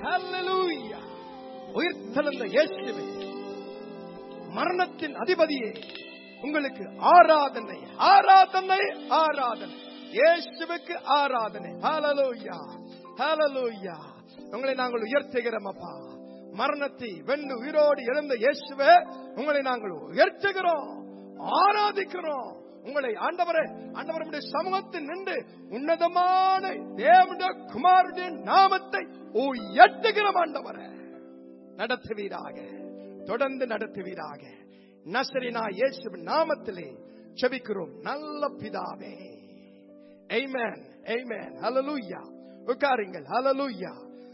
ஹalleluya உயிர்த்தெழுந்த இயேசுவே மரணத்தின் அதிபதியே உங்களுக்கு ஆராதனை ஆராதனை ஆராதனை இயேசுவுக்கு ஆராதனை ஹalleluya ஹalleluya உங்களை நாங்கள் உயர்த்துகிறோம் அப்பா மரணத்தை வென்று உயிரோடு எழுந்த இயேசுவே உங்களை நாங்கள் உயர்த்துகிறோம் ஆராதிக்கிறோம் உங்களை ஆண்டவரே ஆண்டவருடைய சமூகத்தில் நின்று உன்னதமான தேவனுடைய குமாரனுடைய நாமத்தை உயர்த்துகிறோம் ஆண்டவரே நடத்துவீராக தொடர்ந்து நடத்துவீராக நசரினா இயேசுவின் நாமத்திலே செபிக்கிறோம் நல்ல பிதாவே Amen. Amen. Hallelujah. உட்காருங்கள் ஹalleluya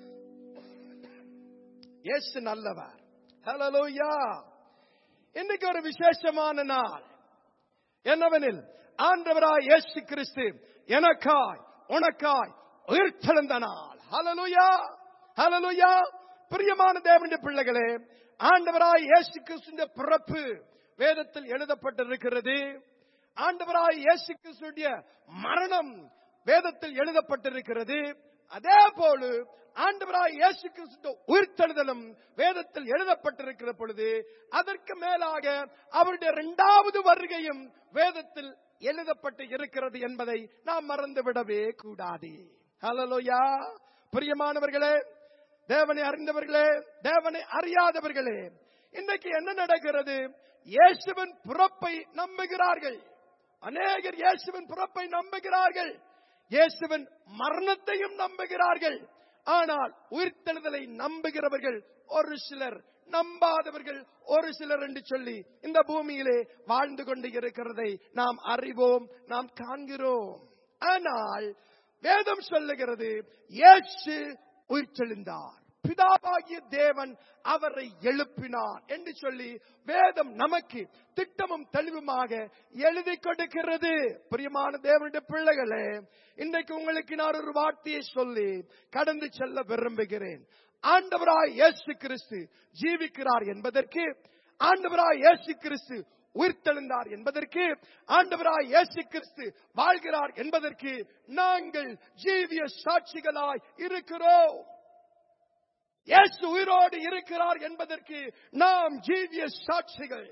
இயேசு நல்லவர் ஹalleluya இன்னைக்கு ஒரு விசேஷமான நாள் என்னவெனில் ஆண்டவராய் இயேசு கிறிஸ்து எனக்காய் உனக்காய் உயிர்த்தெழுந்த நாள் ஹalleluya ஹalleluya பிரியமான தேவனுடைய பிள்ளைகளே ஆண்டவராய் இயேசு கிறிஸ்துவின் பிறப்பு வேதத்தில் எழுதப்பட்டிருக்கிறது ஆண்டவராய் இயேசு கிறிஸ்துடைய மரணம் வேதத்தில் எழுதப்பட்டிருக்கிறது அதே போல ஆண்டவராய் இயேசு கிறிஸ்து உயிர்த்தெழுதலும் வேதத்தில் எழுதப்பட்டிருக்கிற பொழுது அதற்கு மேலாக அவருடைய இரண்டாவது வருகையும் வேதத்தில் எழுதப்பட்டு இருக்கிறது என்பதை நாம் மறந்துவிடவே கூடாது ஹalleluya பிரியமானவர்களே தேவனை அறிந்தவர்களே தேவனை அறியாதவர்களே இன்றைக்கு என்ன நடக்கிறது இயேசுவின் பிறப்பை நம்புகிறார்கள் அநேகர் இயேசுவின் பிறப்பை நம்புகிறார்கள் இயேசுவின் மரணத்தையும் நம்புகிறார்கள் ஆனால் உயிர்த்தெழுதலை நம்புகிறவர்கள் ஒரு சிலர் நம்பாதவர்கள் ஒரு சிலர் என்று சொல்லி இந்த பூமியிலே வாழ்ந்து கொண்டு இருக்கிறதை நாம் அறிவோம் நாம் காண்கிறோம் ஆனால் வேதம் சொல்லுகிறது இயேசு உயிர்த்தெழுந்தார் பிதாவாகிய தேவன் அவரை எழுப்பினார் என்று சொல்லி வேதம் நமக்கு திட்டமும் தெளிவுமாக எழுதி கொடுக்கிறது பிரியமான தேவனுடைய பிள்ளைகளே இன்றைக்கு உங்களுக்கு நான் ஒரு வார்த்தையை சொல்லி கடந்து செல்ல விரும்புகிறேன் ஆண்டவராய் இயேசு கிறிஸ்து ஜீவிக்கிறார் என்பதற்கு ஆண்டவராய் இயேசு கிறிஸ்து உயிர்த்தெழுந்தார் என்பதற்கு ஆண்டவராய் இயேசு கிறிஸ்து வாழ்கிறார் என்பதற்கு நாங்கள் ஜீவிய சாட்சிகளாய் இருக்கிறோம் இயேசு உயிரோடு இருக்கிறார் என்பதற்கு நாம் ஜீவிய சாட்சிகள்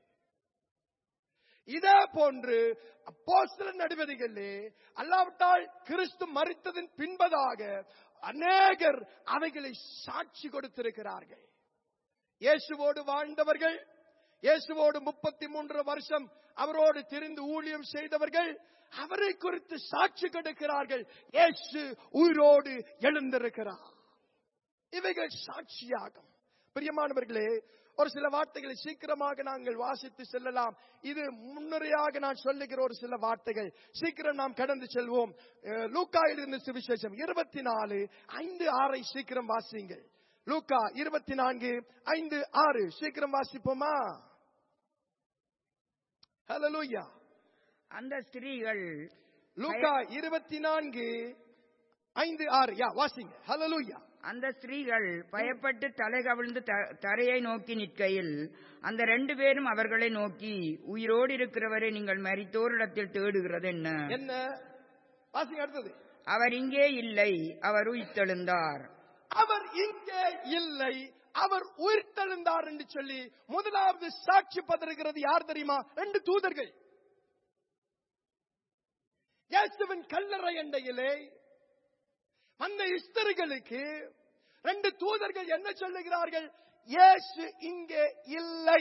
இதே போன்று அப்போஸ்தல நடுவதிகளே அல்லாவிட்டால் கிறிஸ்து மறித்ததின் பின்பதாக அநேகர் அவைகளை சாட்சி கொடுத்திருக்கிறார்கள் இயேசுவோடு வாழ்ந்தவர்கள் இயேசுவோடு முப்பத்தி மூன்று வருஷம் அவரோடு திரிந்து ஊழியம் செய்தவர்கள் அவரை குறித்து சாட்சி கொடுக்கிறார்கள் இயேசு உயிரோடு எழுந்திருக்கிறார் இவைகள் சாட்சியாகும் பிரியமானவர்களே ஒரு சில வார்த்தைகளை சீக்கிரமாக நாங்கள் வாசித்து செல்லலாம் இது முன்னுரையாக நான் சொல்லுகிற ஒரு சில வார்த்தைகள் சீக்கிரம் நாம் கடந்து செல்வோம் அஹ், லூக்காயிலிருந்து சுவிசேஷம் இருபத்தி நாலு ஐந்து ஆறை சீக்கிரம் வாசியுங்கள் லூக்கா இருபத்தி நான்கு ஐந்து ஆறு சீக்கிரம் வாசிப்போமா ஹalleluya அந்த ஸ்திரீகள் லூக்கா இருபத்தி நான்கு ஐந்து ஆறு யா வாசிங்க ஹalleluya அந்த ஸ்திரீகள் பயப்பட்டு தலை கவிழ்ந்து த- தரையை நோக்கி நிற்கையில் அந்த ரெண்டு பேரும் அவர்களை நோக்கி உயிரோடு இருக்கிறவரை நீங்கள் மரித்தோரிடத்தில் தேடுகிறது என்ன என்ன வாசிங்க அடுத்தது அவர் இங்கே இல்லை அவர் உயிர்த்தெழுந்தார் அவர் இங்கே இல்லை அவர் உயிர்த்தெழுந்தார் என்று சொல்லி முதலாவது சாட்சி பதறுகிறது யார் தெரியுமா ரெண்டு தூதர்கள் இயேசுவின் கல்லறை எண்டையிலே அந்த இஸ்தர்களுக்கு ரெண்டு தூதர்கள் என்ன சொல்லுகிறார்கள் இயேசு இங்கே இல்லை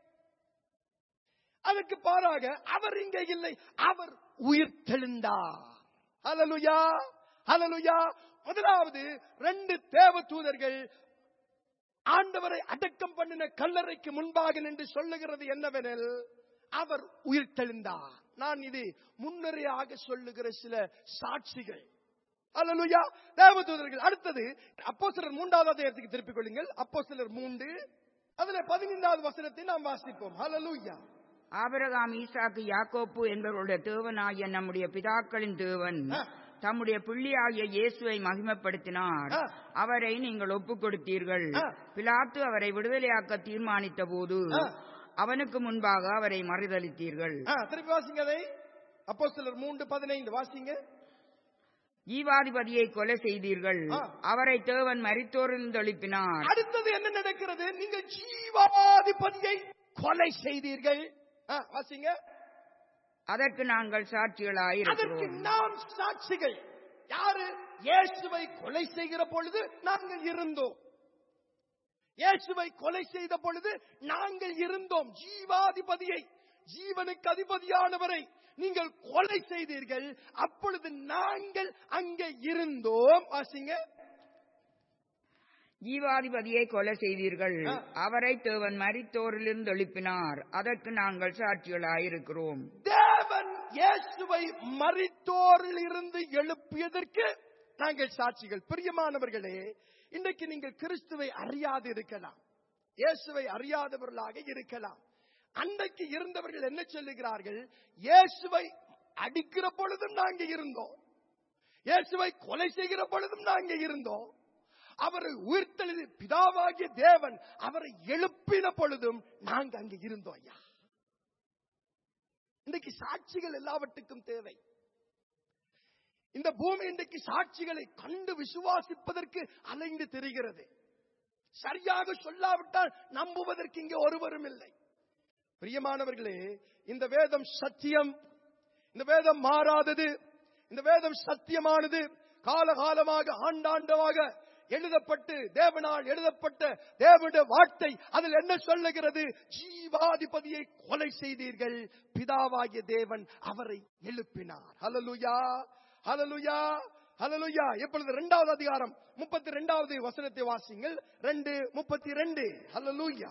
அதற்கு பாராக அவர் இங்கே இல்லை அவர் உயிர்த்தெழுந்தார் ஹalleluya ஹalleluya முதலாவது ரெண்டு தேவ தூதர்கள் ஆண்டவரை அடக்கம் பண்ணின கல்லறைக்கு முன்பாக நின்று சொல்லுகிறது என்னவெனில் அவர் உயிர்த்தெழுந்தார் நான் இது முன்னரையாக சொல்லுகிற சில சாட்சிகள் அல்லலுயா தேவதூதர்கள் அடுத்தது அப்போஸ்தலர் மூன்றாவது அத்தியாயத்துக்கு திருப்பிக் கொள்ளுங்கள் அப்போஸ்தலர் மூன்று அதுல பதினைந்தாவது வசனத்தை நாம் வாசிப்போம் ஹalleluya ஆபிரகாம் ஈசாக்கு யாக்கோப்பு என்பவர்களுடைய தேவனாகிய நம்முடைய பிதாக்களின் தேவன் ஆ. தம்முடைய பிள்ளையாகிய இயேசுவை மகிமைப்படுத்தினார் ஆ. அவரை நீங்கள் ஒப்புக் கொடுத்தீர்கள் ஆ. பிலாத்து அவரை விடுதலையாக்க தீர்மானித்த போது ஆ. அவனுக்கு முன்பாக அவரை மறுதளித்தீர்கள் ஆ, திருப்பி வாசிங்க அதை அப்போஸ்தலர் மூன்று பதினைந்து வாசிங்க ஜீவாதிபதியை கொலை செய்தீர்கள் ஆ. அவரை தேவன் மரித்தோரிலிருந்து எழுப்பினார் அடுத்தது என்ன நடக்கிறது நீங்கள் ஜீவாதிபதியை கொலை செய்தீர்கள் ஆ, வாசிங்க அதற்கு நாங்கள் அதற்கு சாட்சிகளாயிருக்கிறோம் நாம் சாட்சிகள் யாரு இயேசுவை கொலை செய்கிற பொழுது நாங்கள் இருந்தோம் இயேசுவை கொலை செய்த பொழுது நாங்கள் இருந்தோம் ஜீவாதிபதியை ஜீவனுக்கு அதிபதியானவரை நீங்கள் கொலை செய்தீர்கள் அப்பொழுது நாங்கள் அங்கே இருந்தோம் வாசிங்க ஜீவாதிபதியை கொலை செய்தீர்கள் ஆ. அவரை தேவன் மரித்தோரிலிருந்து எழுப்பினார் அதற்கு நாங்கள் சாட்சிகளாயிருக்கிறோம் தேவன் இயேசுவை மரித்தோரில் இருந்து எழுப்பியதற்கு நாங்கள் சாட்சிகள் பிரியமானவர்களே இன்றைக்கு நீங்கள் கிறிஸ்துவை அறியாது இருக்கலாம் இயேசுவை அறியாதவர்களாக இருக்கலாம் அன்றைக்கு இருந்தவர்கள் என்ன சொல்லுகிறார்கள் இயேசுவை அடிக்கிற பொழுதும் நாங்க இருந்தோம் இயேசுவை கொலை செய்கிற பொழுதும் நாங்க இருந்தோம் அவரை உயிர்த்தெழுதி பிதாவாகிய தேவன் அவரை எழுப்பின பொழுதும் நாங்க அங்க இருந்தோம் ஐயா இன்றைக்கு சாட்சிகள் எல்லாவற்றுக்கும் தேவை இந்த பூமி இன்றைக்கு சாட்சிகளை கண்டு விசுவாசிப்பதற்கு அலைந்து தெரிகிறது சரியாக சொல்லாவிட்டால் நம்புவதற்கு இங்கே ஒருவரும் இல்லை பிரியமானவர்களே இந்த வேதம் சத்தியம் இந்த வேதம் மாறாதது இந்த வேதம் சத்தியமானது காலகாலமாக ஆண்டாண்டமாக எழுதப்பட்டு தேவனால் எழுதப்பட்ட தேவனுடைய வார்த்தை அதில் என்ன சொல்லுகிறது ஜீவாதிபதியை கொலை செய்தீர்கள் பிதாவாகிய தேவன் அவரை எழுப்பினார் ஹalleluya ஹalleluya ஹalleluya இப்பொழுது இரண்டாவது அதிகாரம் முப்பத்தி இரண்டாவது வசனத்தை வாசிங்கள் ரெண்டு முப்பத்தி ரெண்டு ஹalleluya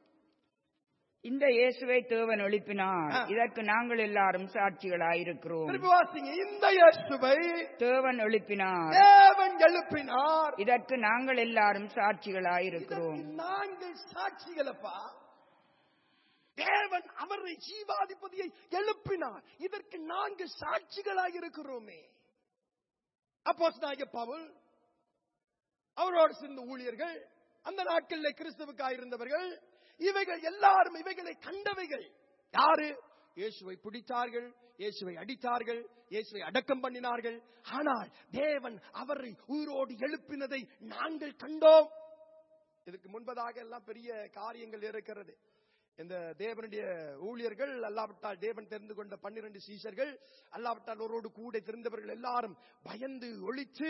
இந்த இயேசுவை தேவன் எழுப்பினார் ஆ. இதற்கு நாங்கள் எல்லாரும் சாட்சிகளாயிருக்கிறோம் திருப்பி வாசிங்க இந்த இயேசுவை தேவன் எழுப்பினார் தேவன் எழுப்பினார் இதற்கு நாங்கள் எல்லாரும் சாட்சிகளாயிருக்கிறோம் இதற்கு நாங்கள் சாட்சிகளப்பா தேவன் அவரை ஜீவாதிபதியை எழுப்பினார் இதற்கு நாங்கள் சாட்சிகளாக இருக்கிறோமே அப்போஸ் பவுல் அவரோடு சேர்ந்த ஊழியர்கள் அந்த நாட்களில் கிறிஸ்துவுக்காக இருந்தவர்கள் இவைகள் எல்லாரும் இவைகளை கண்டவைகள் யாரு இயேசுவை பிடித்தார்கள் இயேசுவை அடித்தார்கள் இயேசுவை அடக்கம் பண்ணினார்கள் ஆனால் தேவன் அவரை உயிரோடு எழுப்பினதை நாங்கள் கண்டோம் இதுக்கு முன்பதாக எல்லாம் பெரிய காரியங்கள் இருக்கிறது இந்த தேவனுடைய ஊழியர்கள் அல்லாவிட்டால் தேவன் தெரிந்து கொண்ட பன்னிரண்டு சீஷர்கள் அல்லாவிட்டால் ஒருவரோடு கூட தெரிந்தவர்கள் எல்லாரும் பயந்து ஒளித்து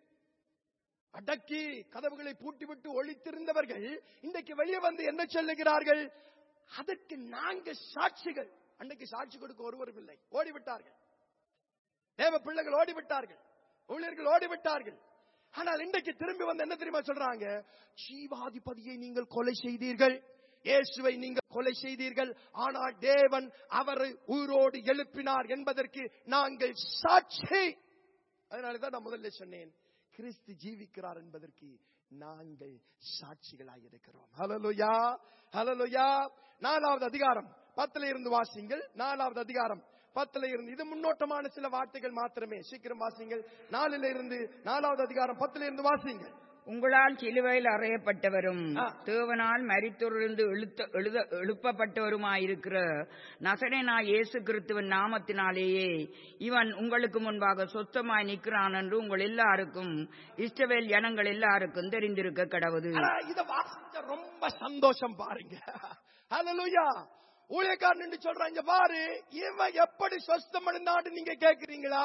அடக்கி கதவுகளை பூட்டிவிட்டு ஒளித்திருந்தவர்கள் இன்றைக்கு வெளியே வந்து என்ன சொல்லுகிறார்கள் அதற்கு நாங்க சாட்சிகள் அன்றைக்கு சாட்சி கொடுக்க ஒருவரும் இல்லை ஓடிவிட்டார்கள் தேவ பிள்ளைகள் ஓடிவிட்டார்கள் ஊழியர்கள் ஓடிவிட்டார்கள் ஆனால் இன்றைக்கு திரும்பி வந்து என்ன தெரியுமா சொல்றாங்க ஜீவாதிபதியை நீங்கள் கொலை செய்தீர்கள் இயேசுவை நீங்கள் கொலை செய்தீர்கள் ஆனால் தேவன் அவரை உயிரோடு எழுப்பினார் என்பதற்கு நாங்கள் சாட்சி அதனாலதான் நான் முதல்ல சொன்னேன் கிறிஸ்து ஜீவிக்கிறார் என்பதற்கு நாங்கள் சாட்சிகளாய் இருக்கிறோம் ஹலலுயா ஹலலுயா நாலாவது அதிகாரம் பத்துல இருந்து வாசிங்கள் நாலாவது அதிகாரம் பத்துல இருந்து இது முன்னோட்டமான சில வார்த்தைகள் மாத்திரமே சீக்கிரம் வாசிங்கள் நாலுல இருந்து நாலாவது அதிகாரம் பத்துல இருந்து வாசிங்கள் உங்களால் சிலுவையில் அறையப்பட்டவரும் ஆ. தேவனால் மரித்தோரிலிருந்து எழுத்த எழுத எழுப்பப்பட்டவருமாயிருக்கிற நசரேனா இயேசு கிறிஸ்துவின் நாமத்தினாலேயே இவன் உங்களுக்கு முன்பாக சொத்தமாய் நிற்கிறான் என்று உங்கள் எல்லாருக்கும் இஷ்டவேல் ஜனங்கள் எல்லாருக்கும் தெரிந்திருக்க கடவுது ஆனா இத வாசிச்ச ரொம்ப சந்தோஷம் பாருங்க ஹalleluya ஊழியக்காரன் என்று சொல்றாங்க பாரு இவன் எப்படி சொஸ்தம் அடைந்தான்னு நீங்க கேக்குறீங்களா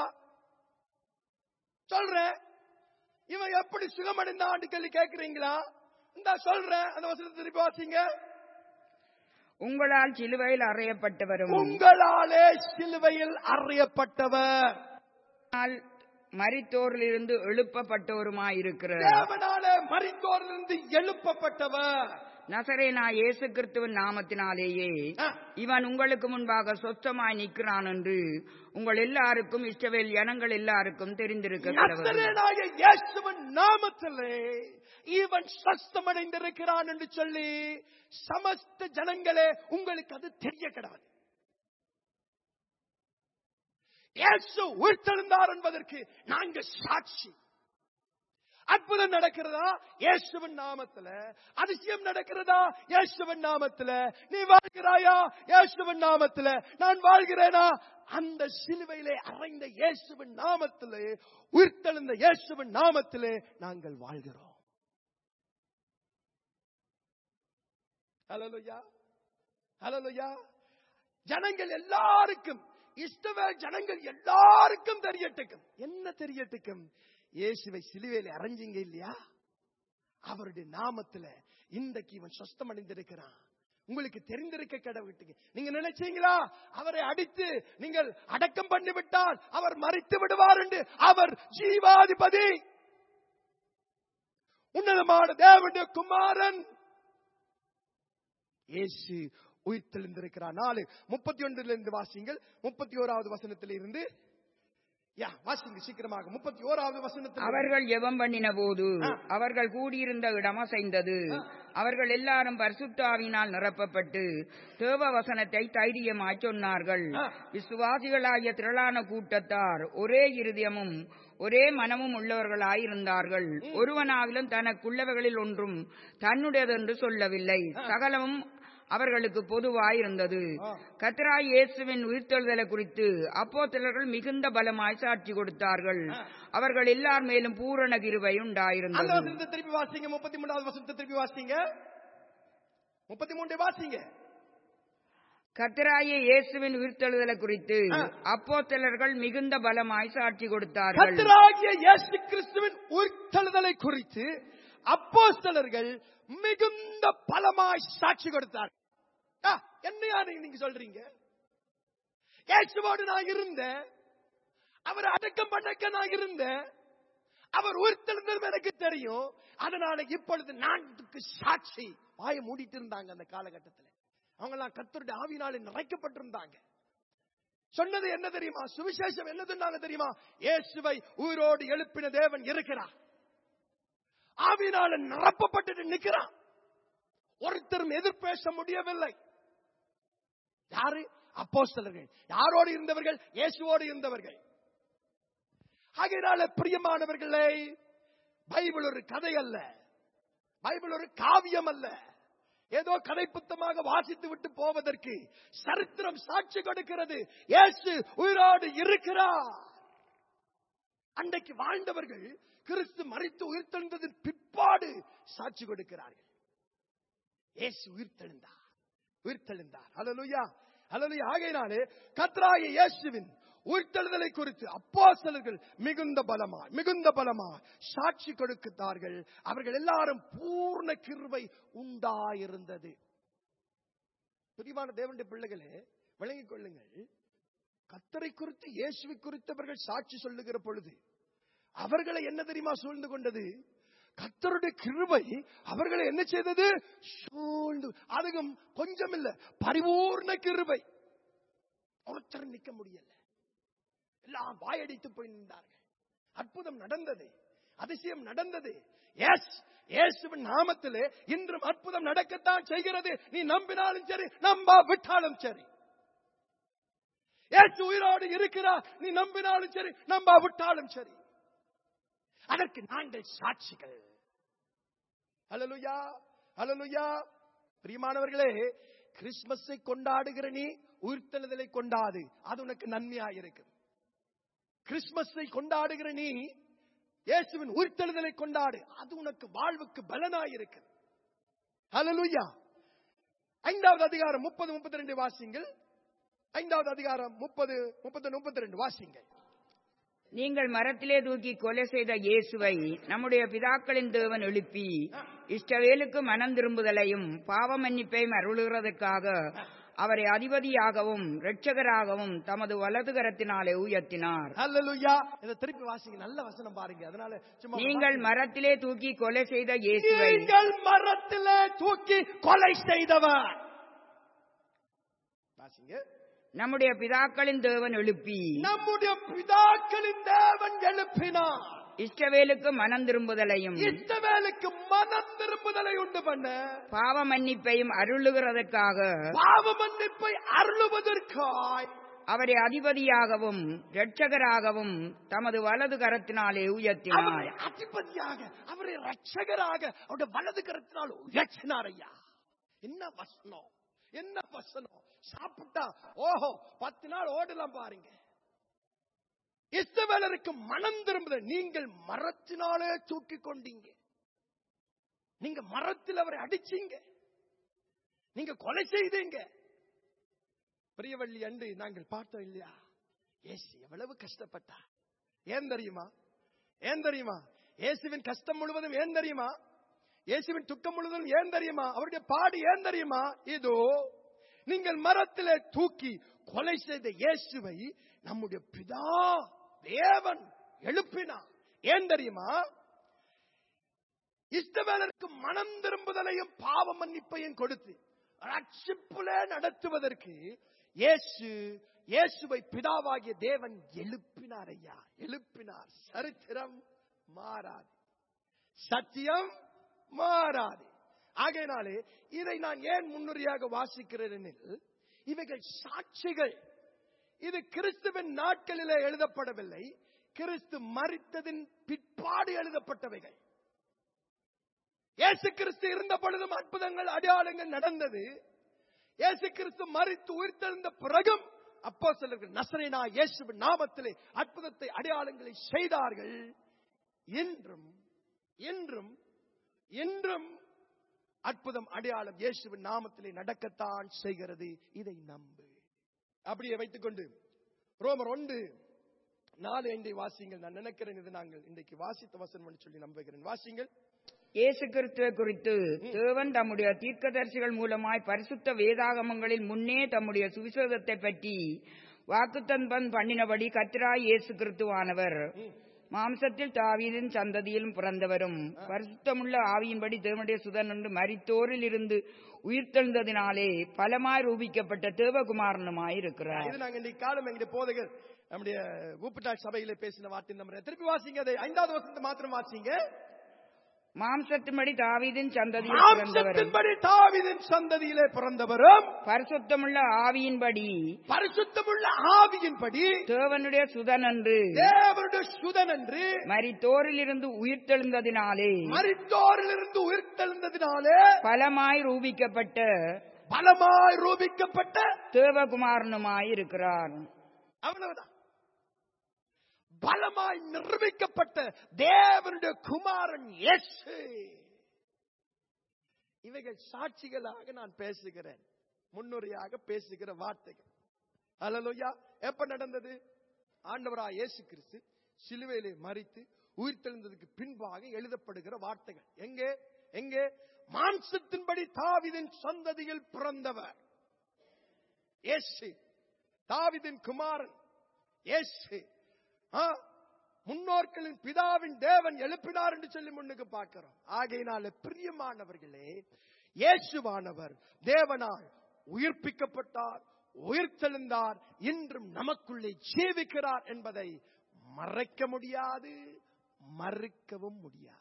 சொல்றேன் இவன் எப்படி சுகமடைந்தான்னு கேள்வி கேக்குறீங்களா இந்த சொல்றேன் அந்த வசனத்தை திருப்பி வாசிங்க உங்களால் சிலுவையில் அறையப்பட்டவரும் உங்களாலே சிலுவையில் அறையப்பட்டவர் மரித்தோரிலிருந்து எழுப்பப்பட்டவருமாயிருக்கிற தேவனாலே மரித்தோரிலிருந்து எழுப்பப்பட்டவர் நசரேனா இயேசு கிறிஸ்துவின் நாமத்தினாலேயே ஆ. இவன் உங்களுக்கு முன்பாக சொத்தமாய் நிற்கிறான் என்று உங்கள் எல்லாருக்கும் இஷ்டவேல் ஜனங்கள் எல்லாருக்கும் தெரிந்திருக்க கடவுள் நசரேனாய இயேசுவின் நாமத்திலே இவன் சஸ்தமடைந்திருக்கிறான் என்று சொல்லி சமஸ்த ஜனங்களே உங்களுக்கு அது தெரிய கிடாது இயேசு உயிர்த்தெழுந்தார் என்பதற்கு நாங்கள் சாட்சி அற்புதம் நடக்கிறதா இயேசுவின் நாமத்துல அதிசயம் நடக்கிறதா இயேசுவின் நாமத்துல நீ வாழ்கிறாயா இயேசுவின் நாமத்துல நான் வாழ்கிறேனா அந்த சிலுவையிலே அறைந்த இயேசுவின் நாமத்திலே உயிர்த்தெழுந்த இயேசுவின் நாமத்திலே நாங்கள் வாழ்கிறோம் ஹalleluya ஹalleluya ஜனங்கள் எல்லாருக்கும் இஷ்டவே ஜனங்கள் எல்லாருக்கும் தெரியட்டுக்கும் என்ன தெரியட்டுக்கும் இயேசுவை சிலுவையில அரைஞ்சிங்க இல்லையா அவருடைய நாமத்துல இன்றைக்கு இவன் சொஸ்தம் அடைந்திருக்கிறான் உங்களுக்கு தெரிந்திருக்க கடவுட்டுக்கு நீங்க நினைச்சீங்களா அவரை அடித்து நீங்கள் அடக்கம் பண்ணி விட்டால் அவர் மறித்து விடுவார் என்று அவர் ஜீவாதிபதி உன்னதமான தேவனுடைய குமாரன் இயேசு உயிர்த்தெழுந்திருக்கிறார் நாலு முப்பத்தி ஒன்றுல இருந்து வாசிங்கள் முப்பத்தி ஓராவது வசனத்தில் இருந்து யா வாசிங்க சீக்கிரமாக முப்பத்தி ஓராவது வசனத்தில் அவர்கள் ஜெபம் பண்ணின போது ஆ. அவர்கள் கூடியிருந்த இடம் அசைந்தது அவர்கள் எல்லாரும் பரிசுத்தாவினால் நிரப்பப்பட்டு தேவ வசனத்தை தைரியமாய் சொன்னார்கள் ஆ. விசுவாசிகளாகிய திரளான கூட்டத்தார் ஒரே இருதயமும் ஒரே மனமும் உள்ளவர்களாயிருந்தார்கள் ஒருவனாவிலும் தனக்குள்ளவைகளில் ஒன்றும் தன்னுடையதென்று சொல்லவில்லை சகலமும் அவர்களுக்கு பொதுவாயிருந்தது ஆ. கத்ராய் இயேசுவின் உயிர்த்தெழுதலை குறித்து அப்போஸ்தலர்கள் மிகுந்த பலமாய் சாட்சி கொடுத்தார்கள் அவர்கள் எல்லார் மேலும் பூரண கிருபை அந்த உண்டாயிருந்தது வசனத்தை திருப்பி வாசிங்க முப்பத்தி மூணாவது வசனத்தை திருப்பி வாசிங்க முப்பத்தி மூன்று வாசிங்க கத்தராய இயேசுவின் உயிர்த்தெழுதலை குறித்து ஆ. அப்போஸ்தலர்கள் மிகுந்த பலமாய் சாட்சி கொடுத்தார்கள் கர்த்தராகிய இயேசு கிறிஸ்துவின் உயிர்த்தெழுதலை குறித்து அப்போஸ்தலர்கள் மிகுந்த பலமாய் சாட்சி கொடுத்தார் ஆ, என்னையா நீங்க நீங்க சொல்றீங்க இயேசுவோடு நான் இருந்தேன் அவர் அடக்கம் பண்ணக்க நான் இருந்தேன் அவர் உயிர்த்தெழுந்ததும் எனக்கு தெரியும் அதனால இப்பொழுது நாட்டுக்கு சாட்சி வாயை மூடிட்டு இருந்தாங்க அந்த காலகட்டத்தில் அவங்க எல்லாம் கத்தருடைய ஆவினாலே நிறைக்கப்பட்டிருந்தாங்க சொன்னது என்ன தெரியுமா சுவிசேஷம் என்ன சொன்னாங்க தெரியுமா இயேசுவை உயிரோடு எழுப்பின தேவன் இருக்கிறார் ஆவினால நிரப்பப்பட்டு நிற்கிறான் ஒருத்தரும் எதிர்பேச முடியவில்லை யாரு அப்போஸ்தலர்கள் யாரோடு இருந்தவர்கள் இயேசுவோடு இருந்தவர்கள் ஆகையினால பிரியமானவர்களே பைபிள் ஒரு கதை அல்ல பைபிள் ஒரு காவியம் அல்ல ஏதோ கதை புத்தமாக வாசித்து விட்டு போவதற்கு சரித்திரம் சாட்சி கொடுக்கிறது இயேசு உயிரோடு இருக்கிறார் அன்றைக்கு வாழ்ந்தவர்கள் கிறிஸ்து மறித்து உயிர்த்தெழுந்ததின் பிற்பாடு சாட்சி கொடுக்கிறார்கள் இயேசு உயிர்த்தெழுந்தார் உயிர்த்தெழுந்தார் ஹalleluya ஹalleluya ஆகையினாலே கர்த்தராய இயேசுவின் உயிர்த்தெழுதலை குறித்து அப்போஸ்தலர்கள் மிகுந்த பலமா மிகுந்த பலமா சாட்சி கொடுக்கிறார்கள் அவர்கள் எல்லாரும் பூர்ண கிருபை உண்டாயிருந்தது பிரிவான தேவனுடைய பிள்ளைகளே விளங்கிக் கொள்ளுங்கள் கத்தரை குறித்து இயேசுவை குறித்தவர்கள் சாட்சி சொல்லுகிற பொழுது அவர்களை என்ன தெரியுமா சூழ்ந்து கொண்டது கத்தருடைய கிருபை அவர்களை என்ன செய்தது சூழ்ந்து அதுவும் கொஞ்சம் இல்ல பரிபூர்ண கிருபை ஒருத்தர் நிக்க முடியல எல்லாம் வாயடித்து போய் நின்றார்கள் அற்புதம் நடந்தது அதிசயம் நடந்தது எஸ் இயேசுவின் நாமத்திலே இன்றும் அற்புதம் நடக்கத்தான் செய்கிறது நீ நம்பினாலும் சரி நம்ப விட்டாலும் சரி இயேசு உயிரோடு இருக்கிறார் நீ நம்பினாலும் சரி நம்ப விட்டாலும் சரி அதற்கு நாங்கள் சாட்சிகள் ஹalleluya ஹalleluya பிரியமானவர்களே கிறிஸ்மஸை கொண்டாடுகிற நீ உயிர்த்தெழுதலை கொண்டாடு அது உனக்கு நன்மையாயிருக்கும் கிறிஸ்மஸை கொண்டாடுகிற நீ இயேசுவின் உயிர்த்தெழுதலை கொண்டாடு அது உனக்கு வாழ்வுக்கு பலனாயிருக்கு ஹalleluya ஐந்தாவது அதிகாரம் முப்பது முப்பத்தி ரெண்டு வாசிங்கள் ஐந்தாவது அதிகாரம் முப்பது முப்பது முப்பத்தி ரெண்டு வாசிங்கள் நீங்கள் மரத்திலே தூக்கி கொலை செய்த இயேசுவை நம்முடைய பிதாக்களின் தேவன் எழுப்பி இஷ்டவேலுக்கு மனம் திரும்புதலையும் பாவ மன்னிப்பையும் அருளுகிறதற்காக அவரை அதிபதியாகவும் இரட்சகராகவும் தமது வலது கரத்தினாலே உயர்த்தினார் ஹalleluya இத திருப்பி வாசிங்க நல்ல வசனம் பாருங்க அதனால சும்மா நீங்கள் மரத்திலே தூக்கி கொலை செய்த இயேசுவை நீங்கள் மரத்திலே தூக்கி கொலை செய்தவர் வாசிங்க நம்முடைய பிதாக்களின் தேவன் எழுப்பி நம்முடைய பிதாக்களின் தேவன் எழுப்பினார் இஷ்டவேலுக்கு மனம் திரும்புதலையும் இஸ்ரவேலுக்கு மனம் திரும்புதலை உண்டு பண்ண பாவ மன்னிப்பையும் அருளுகிறதற்காக பாவ மன்னிப்பை அருளுவதற்காய் அவரை அதிபதியாகவும் இரட்சகராகவும் தமது வலது கரத்தினாலே உயர்த்தினார் அவரை அதிபதியாக அவரை ரட்சகராக அவருடைய வலது கரத்தினால் உயர்த்தினார் ஐயா என்ன வசனம் என்ன வசனம் சாப்பிட்டா ஓஹோ பத்து நாள் ஓடலாம் பாருங்க இஸ்ரவேலருக்கு மனம் திரும்புதல் நீங்கள் மரத்தினாலே தூக்கி கொண்டீங்க நீங்க மரத்தில் அவரை அடிச்சீங்க நீங்க கொலை செய்தீங்க பிரியவள்ளி அன்று நாங்கள் பார்த்தோம் இல்லையா ஏசு எவ்வளவு கஷ்டப்பட்டா ஏன் தெரியுமா ஏன் தெரியுமா இயேசுவின் கஷ்டம் முழுவதும் ஏன் தெரியுமா இயேசுவின் துக்கம் முழுவதும் ஏன் தெரியுமா அவருடைய பாடு ஏன் தெரியுமா இதோ நீங்கள் மரத்திலே தூக்கி கொலை செய்த இயேசுவை நம்முடைய பிதா தேவன் எழுப்பினார் ஏன் தெரியுமா இஷ்டவேலருக்கு மனம் திரும்புதலையும் பாவ மன்னிப்பையும் கொடுத்து ரட்சிப்புலே நடத்துவதற்கு இயேசு இயேசுவை பிதாவாகிய தேவன் எழுப்பினார் ஐயா எழுப்பினார் சரித்திரம் மாறாது சத்தியம் மாறாது ஆகையினாலே இதை நான் ஏன் முன்னுரையாக வாசிக்கிறேன் எனில் இவைகள் சாட்சிகள் இது கிறிஸ்துவின் நாட்களிலே எழுதப்படவில்லை கிறிஸ்து மறித்ததின் பிற்பாடு எழுதப்பட்டவைகள் இயேசு கிறிஸ்து இருந்த பொழுதும் அற்புதங்கள் அடையாளங்கள் நடந்தது இயேசு கிறிஸ்து மறித்து உயிர்த்தெழுந்த பிறகும் அப்போ சிலர்கள் நசரேனா இயேசுவின் நாமத்திலே அற்புதத்தை அடையாளங்களை செய்தார்கள் என்றும் என்றும் என்றும் அற்புதம் அடையாளம் இயேசுவின் நாமத்திலே நடக்கத்தான் செய்கிறது இதை நம்பு அப்படியே வைத்துக்கொண்டு ரோமர் ஒன்று நாலு ஐந்தை வாசிங்கள் நான் நினைக்கிறேன் இது நாங்கள் இன்றைக்கு வாசித்த வசனம் என்று சொல்லி நம்புகிறேன் வாசிங்கள் இயேசு கிறிஸ்துவை குறித்து தேவன் தம்முடைய தீர்க்கதரிசிகள் மூலமாய் பரிசுத்த வேதாகமங்களில் முன்னே தம்முடைய சுவிசேஷத்தை பற்றி வாக்குத்தன்பன் பண்ணினபடி கத்திராய் இயேசு கிறிஸ்துவானவர் மாம்சத்தில் தாவீதின் சந்ததியிலும் பிறந்தவரும் பரிசுத்தமுள்ள ஆவியின்படி தேவனுடைய சுதன் என்று மரித்தோரில் இருந்து உயிர்த்தெழுந்ததினாலே பலமாய் ரூபிக்கப்பட்ட தேவகுமாரனுமாய் இருக்கிறார் இது நாங்க இன்றைக்கு காலம் எங்களுடைய போதகர் நம்முடைய ஊப்பிட்டாள் சபையில பேசின வார்த்தை நம்ம திருப்பி வாசிங்க அதை ஐந்தாவது வசனத்தை மாத்திரம் வாசிங்க மாம்சத்தின்படி தாவீதின் சந்ததியில் பிறந்தவரும் மாம்சத்தின்படி தாவீதின் சந்ததியிலே பிறந்தவரும் பரிசுத்தமுள்ள ஆவியின்படி பரிசுத்தமுள்ள ஆவியின்படி தேவனுடைய சுதன் என்று தேவனுடைய சுதன் என்று மரித்தோரிலிருந்து உயிர்த்தெழுந்ததினாலே மரித்தோரிலிருந்து உயிர்த்தெழுந்ததினாலே பலமாய் ரூபிக்கப்பட்ட பலமாய் ரூபிக்கப்பட்ட தேவகுமாரனுமாய் இருக்கிறார் அவ்வளவுதான் பலமாய் நிரூபிக்கப்பட்ட தேவனுடைய குமாரன் இயேசு இவைகள் சாட்சிகளாக நான் பேசுகிறேன் முன்னுரையாக பேசுகிற வார்த்தைகள் அல்லலுயா எப்ப நடந்தது ஆண்டவரா இயேசு கிறிஸ்து சிலுவையிலே மறித்து உயிர்த்தெழுந்ததுக்கு பின்பாக எழுதப்படுகிற வார்த்தைகள் எங்கே எங்கே மாம்சத்தின்படி தாவிதின் சந்ததியில் பிறந்தவர் இயேசு தாவிதின் குமாரன் இயேசு ஆ, முன்னோர்களின் பிதாவின் தேவன் எழுப்பினார் என்று சொல்லி முன்னுக்கு பார்க்கிறோம் ஆகையினால பிரியமானவர்களே இயேசுவானவர் தேவனால் உயிர்ப்பிக்கப்பட்டார் உயிர்த்தெழுந்தார் இன்றும் நமக்குள்ளே ஜீவிக்கிறார் என்பதை மறைக்க முடியாது மறுக்கவும் முடியாது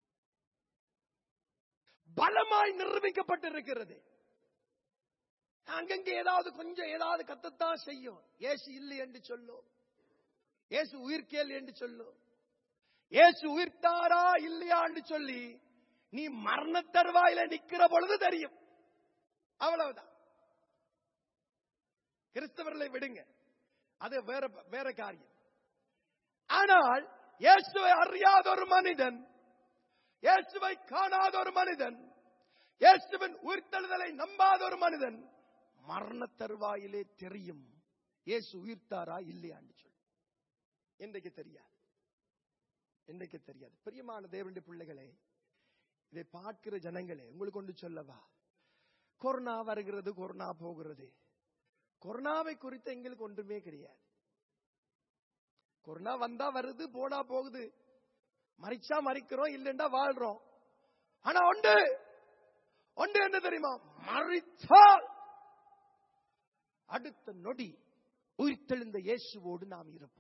பலமாய் நிரூபிக்கப்பட்டிருக்கிறது அங்கங்க ஏதாவது கொஞ்சம் ஏதாவது கத்தத்தான் செய்யும் ஏசு இல்லை என்று சொல்லும் இயேசு உயிர்க்கேல் என்று சொல்லும் இயேசு உயிர்த்தாரா இல்லையா என்று சொல்லி நீ மரண தருவாயில நிக்கிற பொழுது தெரியும் அவ்வளவுதான் கிறிஸ்தவர்களை விடுங்க அது வேற வேற காரியம் ஆனால் இயேசுவை அறியாத ஒரு மனிதன் இயேசுவை காணாத ஒரு மனிதன் இயேசுவின் உயிர்த்தெழுதலை நம்பாத ஒரு மனிதன் மரண தருவாயிலே தெரியும் இயேசு உயிர்த்தாரா இல்லையான்னு சொல்லி இன்றைக்கு தெரியாது இன்றைக்கு தெரியாது பிரியமான தேவனுடைய பிள்ளைகளே இதை பார்க்கிற ஜனங்களே உங்களுக்கு ஒன்று சொல்லவா கொரோனா வருகிறது கொரோனா போகிறது கொரோனாவை குறித்து எங்களுக்கு ஒன்றுமே கிடையாது கொரோனா வந்தா வருது போனா போகுது மறிச்சா மறிக்கிறோம் இல்லைண்டா வாழ்றோம் ஆனா ஒன்று ஒன்று என்ன தெரியுமா மறித்தால் அடுத்த நொடி உயிர்த்தெழுந்த இயேசுவோடு நாம் இருப்போம்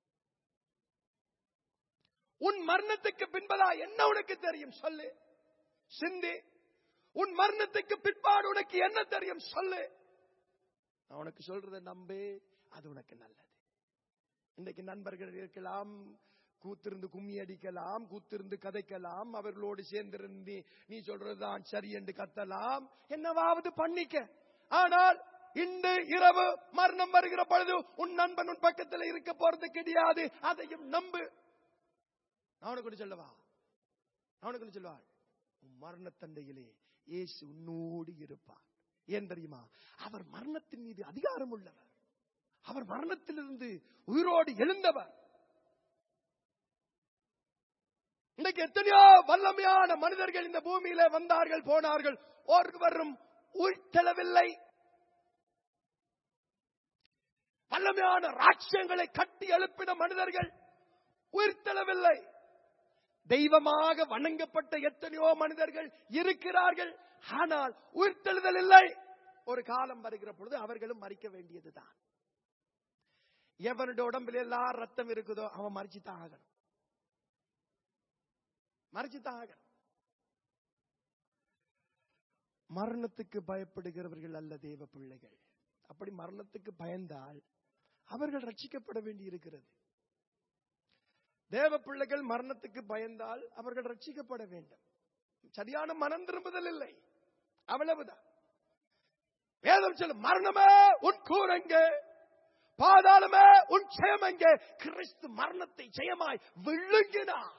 உன் மரணத்துக்கு பின்பதா என்ன உனக்கு தெரியும் சொல்லு சிந்தி உன் மரணத்துக்கு பிற்பாடு உனக்கு என்ன தெரியும் சொல்லு நான் உனக்கு சொல்றத நம்பு அது உனக்கு நல்லது இன்றைக்கு நண்பர்கள் இருக்கலாம் கூத்திருந்து கும்மி அடிக்கலாம் கூத்திருந்து கதைக்கலாம் அவர்களோடு சேர்ந்திருந்து நீ சொல்றதுதான் சரி என்று கத்தலாம் என்னவாவது பண்ணிக்க ஆனால் இன்று இரவு மரணம் வருகிற பொழுது உன் நண்பன் உன் பக்கத்தில் இருக்க போறது கிடையாது அதையும் நம்பு நான் உனக்கு ஒன்று சொல்லவா நான் உனக்கு ஒன்று சொல்லுவாள் உன் மரணத்தண்டையிலே இயேசு உன்னோடு இருப்பார் ஏன் தெரியுமா அவர் மரணத்தின் மீது அதிகாரம் உள்ளவர் அவர் மரணத்திலிருந்து உயிரோடு எழுந்தவர் இன்றைக்கு எத்தனையோ வல்லமையான மனிதர்கள் இந்த பூமியில வந்தார்கள் போனார்கள் ஒருவரும் உயிர்த்தெழவில்லை வல்லமையான ராட்சியங்களை கட்டி எழுப்பின மனிதர்கள் உயிர்த்தெழவில்லை தெய்வமாக வணங்கப்பட்ட எத்தனையோ மனிதர்கள் இருக்கிறார்கள் ஆனால் உயிர்த்தெழுதல் இல்லை ஒரு காலம் வருகிற பொழுது அவர்களும் மறிக்க வேண்டியதுதான் எவனுடைய உடம்பில் எல்லாம் ரத்தம் இருக்குதோ அவன் மறிச்சுத்தான் ஆகணும் மறிச்சுத்தான் ஆகணும் மரணத்துக்கு பயப்படுகிறவர்கள் அல்ல தேவ பிள்ளைகள் அப்படி மரணத்துக்கு பயந்தால் அவர்கள் ரட்சிக்கப்பட வேண்டி இருக்கிறது தேவ பிள்ளைகள் மரணத்துக்கு பயந்தால் அவர்கள் ரட்சிக்கப்பட வேண்டும் சரியான மனம் திரும்புதல் இல்லை அவ்வளவுதான் வேதம் சொல்லும் மரணமே உன் கூறங்க பாதாளமே உன் ஜெயமெங்க கிறிஸ்து மரணத்தை ஜெயமாய் விழுங்கினார்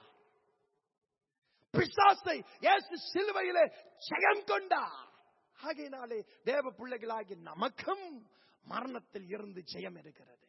பிசாசை இயேசு சிலுவையிலே ஜெயம் கொண்டார் ஆகையினாலே தேவ பிள்ளைகளாகி நமக்கும் மரணத்தில் இருந்து ஜெயம் இருக்கிறது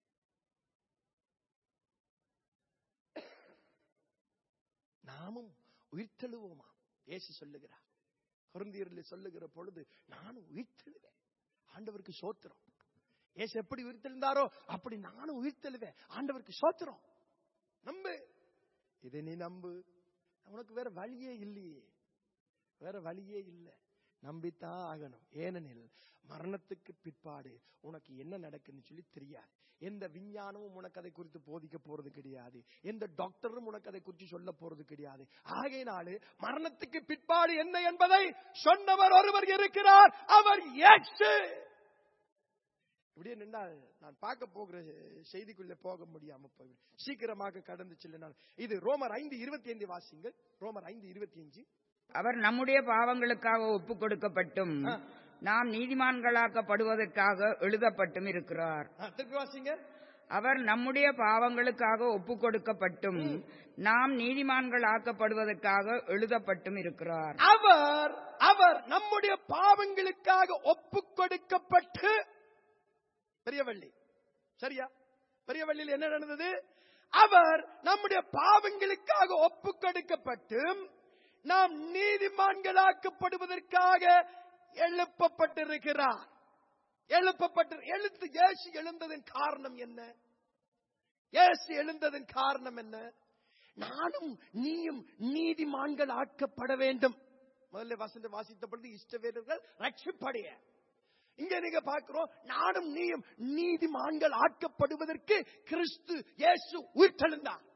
நாமும் உயிர்த்தெழுவோமா இயேசு சொல்லுகிறார் குருந்தியரில் சொல்லுகிற பொழுது நானும் உயிர்த்தெழுவேன் ஆண்டவருக்கு சோத்திரம் இயேசு எப்படி உயிர்த்தெழுந்தாரோ அப்படி நானும் உயிர்த்தெழுவேன் ஆண்டவருக்கு சோத்திரம் நம்பு இதை நீ நம்பு உனக்கு வேற வழியே இல்லையே வேற வழியே இல்லை நம்பித்தான் ஆகணும் ஏனெனில் மரணத்துக்கு பிற்பாடு உனக்கு என்ன நடக்குன்னு சொல்லி தெரியாது எந்த விஞ்ஞானமும் உனக்கு அதை குறித்து போதிக்க போறது கிடையாது எந்த டாக்டரும் உனக்கு அதை குறித்து சொல்ல போறது கிடையாது ஆகையினாலே மரணத்துக்கு பிற்பாடு என்ன என்பதை சொன்னவர் ஒருவர் இருக்கிறார் அவர் இயேசு இப்படியே நின்றால் நான் பார்க்க போகிற செய்திக்குள்ளே போக முடியாம போய் சீக்கிரமாக கடந்து செல்லினால் இது ரோமர் ஐந்து இருபத்தி ஐந்து வாசிங்கள் ரோமர் ஐந்து இருபத்தி அஞ்சு அவர் நம்முடைய பாவங்களுக்காக ஒப்புக் கொடுக்கப்பட்டும் ஆ. நாம் நீதிமான்களாக்கப்படுவதற்காக எழுதப்பட்டும் இருக்கிறார் ஆ, திருப்பி வாசிங்க அவர் நம்முடைய பாவங்களுக்காக ஒப்புக் கொடுக்கப்பட்டும் நாம் நீதிமான்கள் ஆக்கப்படுவதற்காக எழுதப்பட்டும் இருக்கிறார் அவர் அவர் நம்முடைய பாவங்களுக்காக ஒப்பு கொடுக்கப்பட்டு பெரியவள்ளி சரியா பெரியவள்ளியில் என்ன நடந்தது அவர் நம்முடைய பாவங்களுக்காக ஒப்பு கொடுக்கப்பட்டு நாம் நீதிமான்களாக்கப்படுவதற்காக எழுப்பப்பட்டிருக்கிறார் எழுப்பப்பட்டு எழுத்து இயேசு எழுந்ததன் காரணம் என்ன இயேசு எழுந்ததன் காரணம் என்ன நானும் நீயும் நீதிமான்கள் ஆக்கப்பட வேண்டும் முதல்ல வசந்த வாசித்த பொழுது இஷ்டவேரர்கள் ரட்சிப்படைய இங்க நீங்க பார்க்கிறோம் நானும் நீயும் நீதிமான்கள் ஆக்கப்படுவதற்கு கிறிஸ்து இயேசு உயிர்த்தெழுந்தார்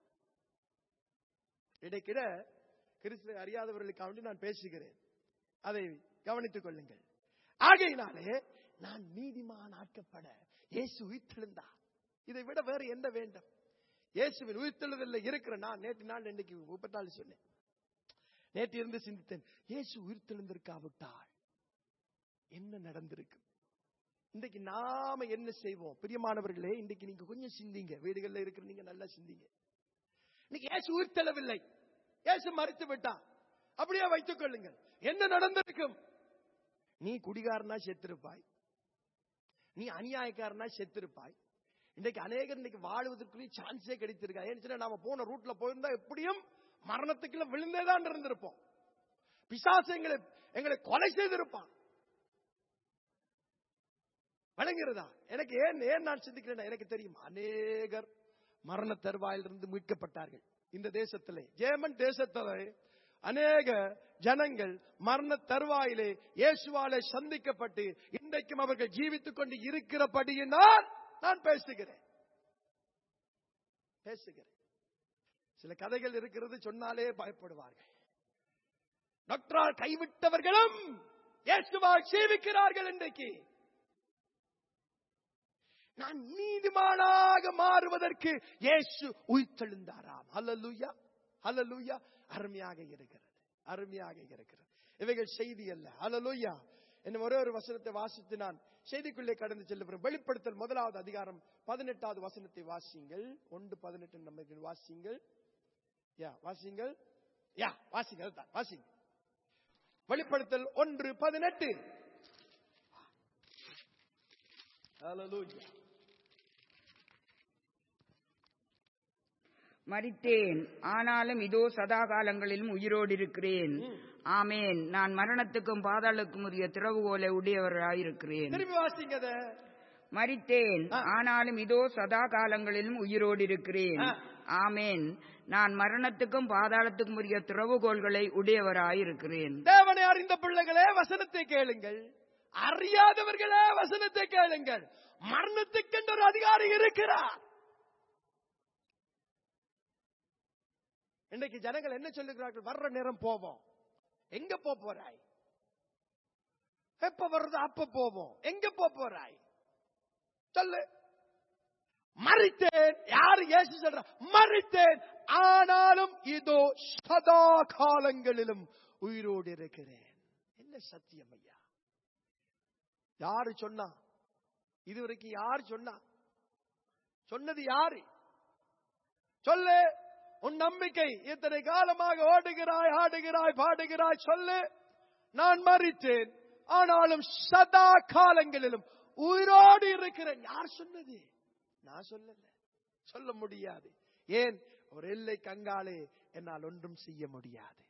இடைக்கிட கிறிஸ்துவை அறியாதவர்களுக்காக வேண்டி நான் பேசுகிறேன் அதை கவனித்துக் கொள்ளுங்கள் ஆகையினாலே நான் நீதிமான் ஆக்கப்பட இயேசு உயிர்த்தெழுந்தார் இதை விட வேறு என்ன வேண்டும் இயேசுவின் உயிர்த்தெழுதலில் இருக்கிற நான் நேற்று நாள் இன்னைக்கு முப்பத்தாள் சொன்னேன் நேற்று இருந்து சிந்தித்தேன் இயேசு உயிர்த்தெழுந்திருக்காவிட்டால் என்ன நடந்திருக்கும் இன்றைக்கு நாம என்ன செய்வோம் பிரியமானவர்களே இன்றைக்கு நீங்க கொஞ்சம் சிந்திங்க வீடுகள்ல இருக்கிற நீங்க நல்லா சிந்திங்க இன்னைக்கு இயேசு உயிர்த்தெழவில்லை இயேசு மறித்து விட்டான் அப்படியே வைத்துக் கொள்ளுங்கள் என்ன நடந்திருக்கும் நீ குடிகாரனா செத்திருப்பாய் நீ அநியாயக்காரனா செத்திருப்பாய் இன்னைக்கு அநேகர் இன்னைக்கு வாழ்வதற்குரிய சான்ஸே கிடைத்திருக்கா ஏன்னு சொன்னா நாம போன ரூட்ல போயிருந்தா எப்படியும் மரணத்துக்குள்ள விழுந்தேதான் இருந்திருப்போம் பிசாசு எங்களை எங்களை கொலை செய்திருப்பான் வழங்குகிறதா எனக்கு ஏன் ஏன் நான் சிந்திக்கிறேன் எனக்கு தெரியும் அநேகர் மரண தருவாயிலிருந்து மீட்கப்பட்டார்கள் இந்த தேசத்திலே ஜேமன் தேசத்திலே அநேக ஜனங்கள் மரண தருவாயிலே இயேசுவாலே சந்திக்கப்பட்டு இன்றைக்கும் அவர்கள் ஜீவித்துக் கொண்டு இருக்கிறபடியினால் நான் பேசுகிறேன் பேசுகிறேன் சில கதைகள் இருக்கிறது சொன்னாலே பயப்படுவார்கள் டாக்டரால் கைவிட்டவர்களும் இயேசுவால் ஜீவிக்கிறார்கள் இன்றைக்கு நான் நீதிமானாக மாறுவதற்கு இயேசு உயிர்த்தெழுந்தாராம் அல்லலுயா அல்லலுயா அருமையாக இருக்கிறது அருமையாக இருக்கிறது இவைகள் செய்தி அல்ல அல்லலுயா என்ன ஒரே ஒரு வசனத்தை வாசித்து நான் செய்திக்குள்ளே கடந்து செல்லுகிறேன் வெளிப்படுத்தல் முதலாவது அதிகாரம் பதினெட்டாவது வசனத்தை வாசியுங்கள் ஒன்று பதினெட்டு நம்ம வாசியுங்கள் யா வாசியுங்கள் யா வாசிங்க அதுதான் வாசிங்க வெளிப்படுத்தல் ஒன்று பதினெட்டு Hallelujah. மரித்தேன் ஆனாலும் இதோ சதா காலங்களிலும் உயிரோடு இருக்கிறேன் ஆமேன் நான் மரணத்துக்கும் பாதாளுக்கும் உரிய திறவுகோலை உடையவராயிருக்கிறேன் திரும்பி வாசிங்க அதை. மரித்தேன் ஆ. ஆனாலும் இதோ சதா காலங்களிலும் உயிரோடு இருக்கிறேன் ஆ. ஆமேன் நான் மரணத்துக்கும் பாதாளத்துக்கும் உரிய திறவுகோள்களை உடையவராயிருக்கிறேன் தேவனை அறிந்த பிள்ளைகளே வசனத்தை கேளுங்கள் அறியாதவர்களே வசனத்தை கேளுங்கள் மரணத்துக்கென்று ஒரு அதிகாரி இருக்கிறார் இன்னைக்கு ஜனங்கள் என்ன சொல்லுகிறார்கள் வர்ற நேரம் போவோம் எங்க போக போறாய் எப்ப வருது அப்ப போவோம் எங்க போக போறாய் சொல்லு மறித்தேன் யாரு இயேசு சொல்ற மறித்தேன் ஆனாலும் இதோ சதா காலங்களிலும் உயிரோடு இருக்கிறேன் என்ன சத்தியம் ஐயா யாரு சொன்னா இதுவரைக்கும் யார் சொன்னா சொன்னது யாரு சொல்லு உன் நம்பிக்கை இத்தனை காலமாக ஓடுகிறாய் ஆடுகிறாய் பாடுகிறாய் சொல்லு நான் மறித்தேன் ஆனாலும் சதா காலங்களிலும் உயிரோடு இருக்கிறேன் யார் சொன்னது நான் சொல்லல சொல்ல முடியாது ஏன் ஒரு எல்லை கங்காலே என்னால் ஒன்றும் செய்ய முடியாது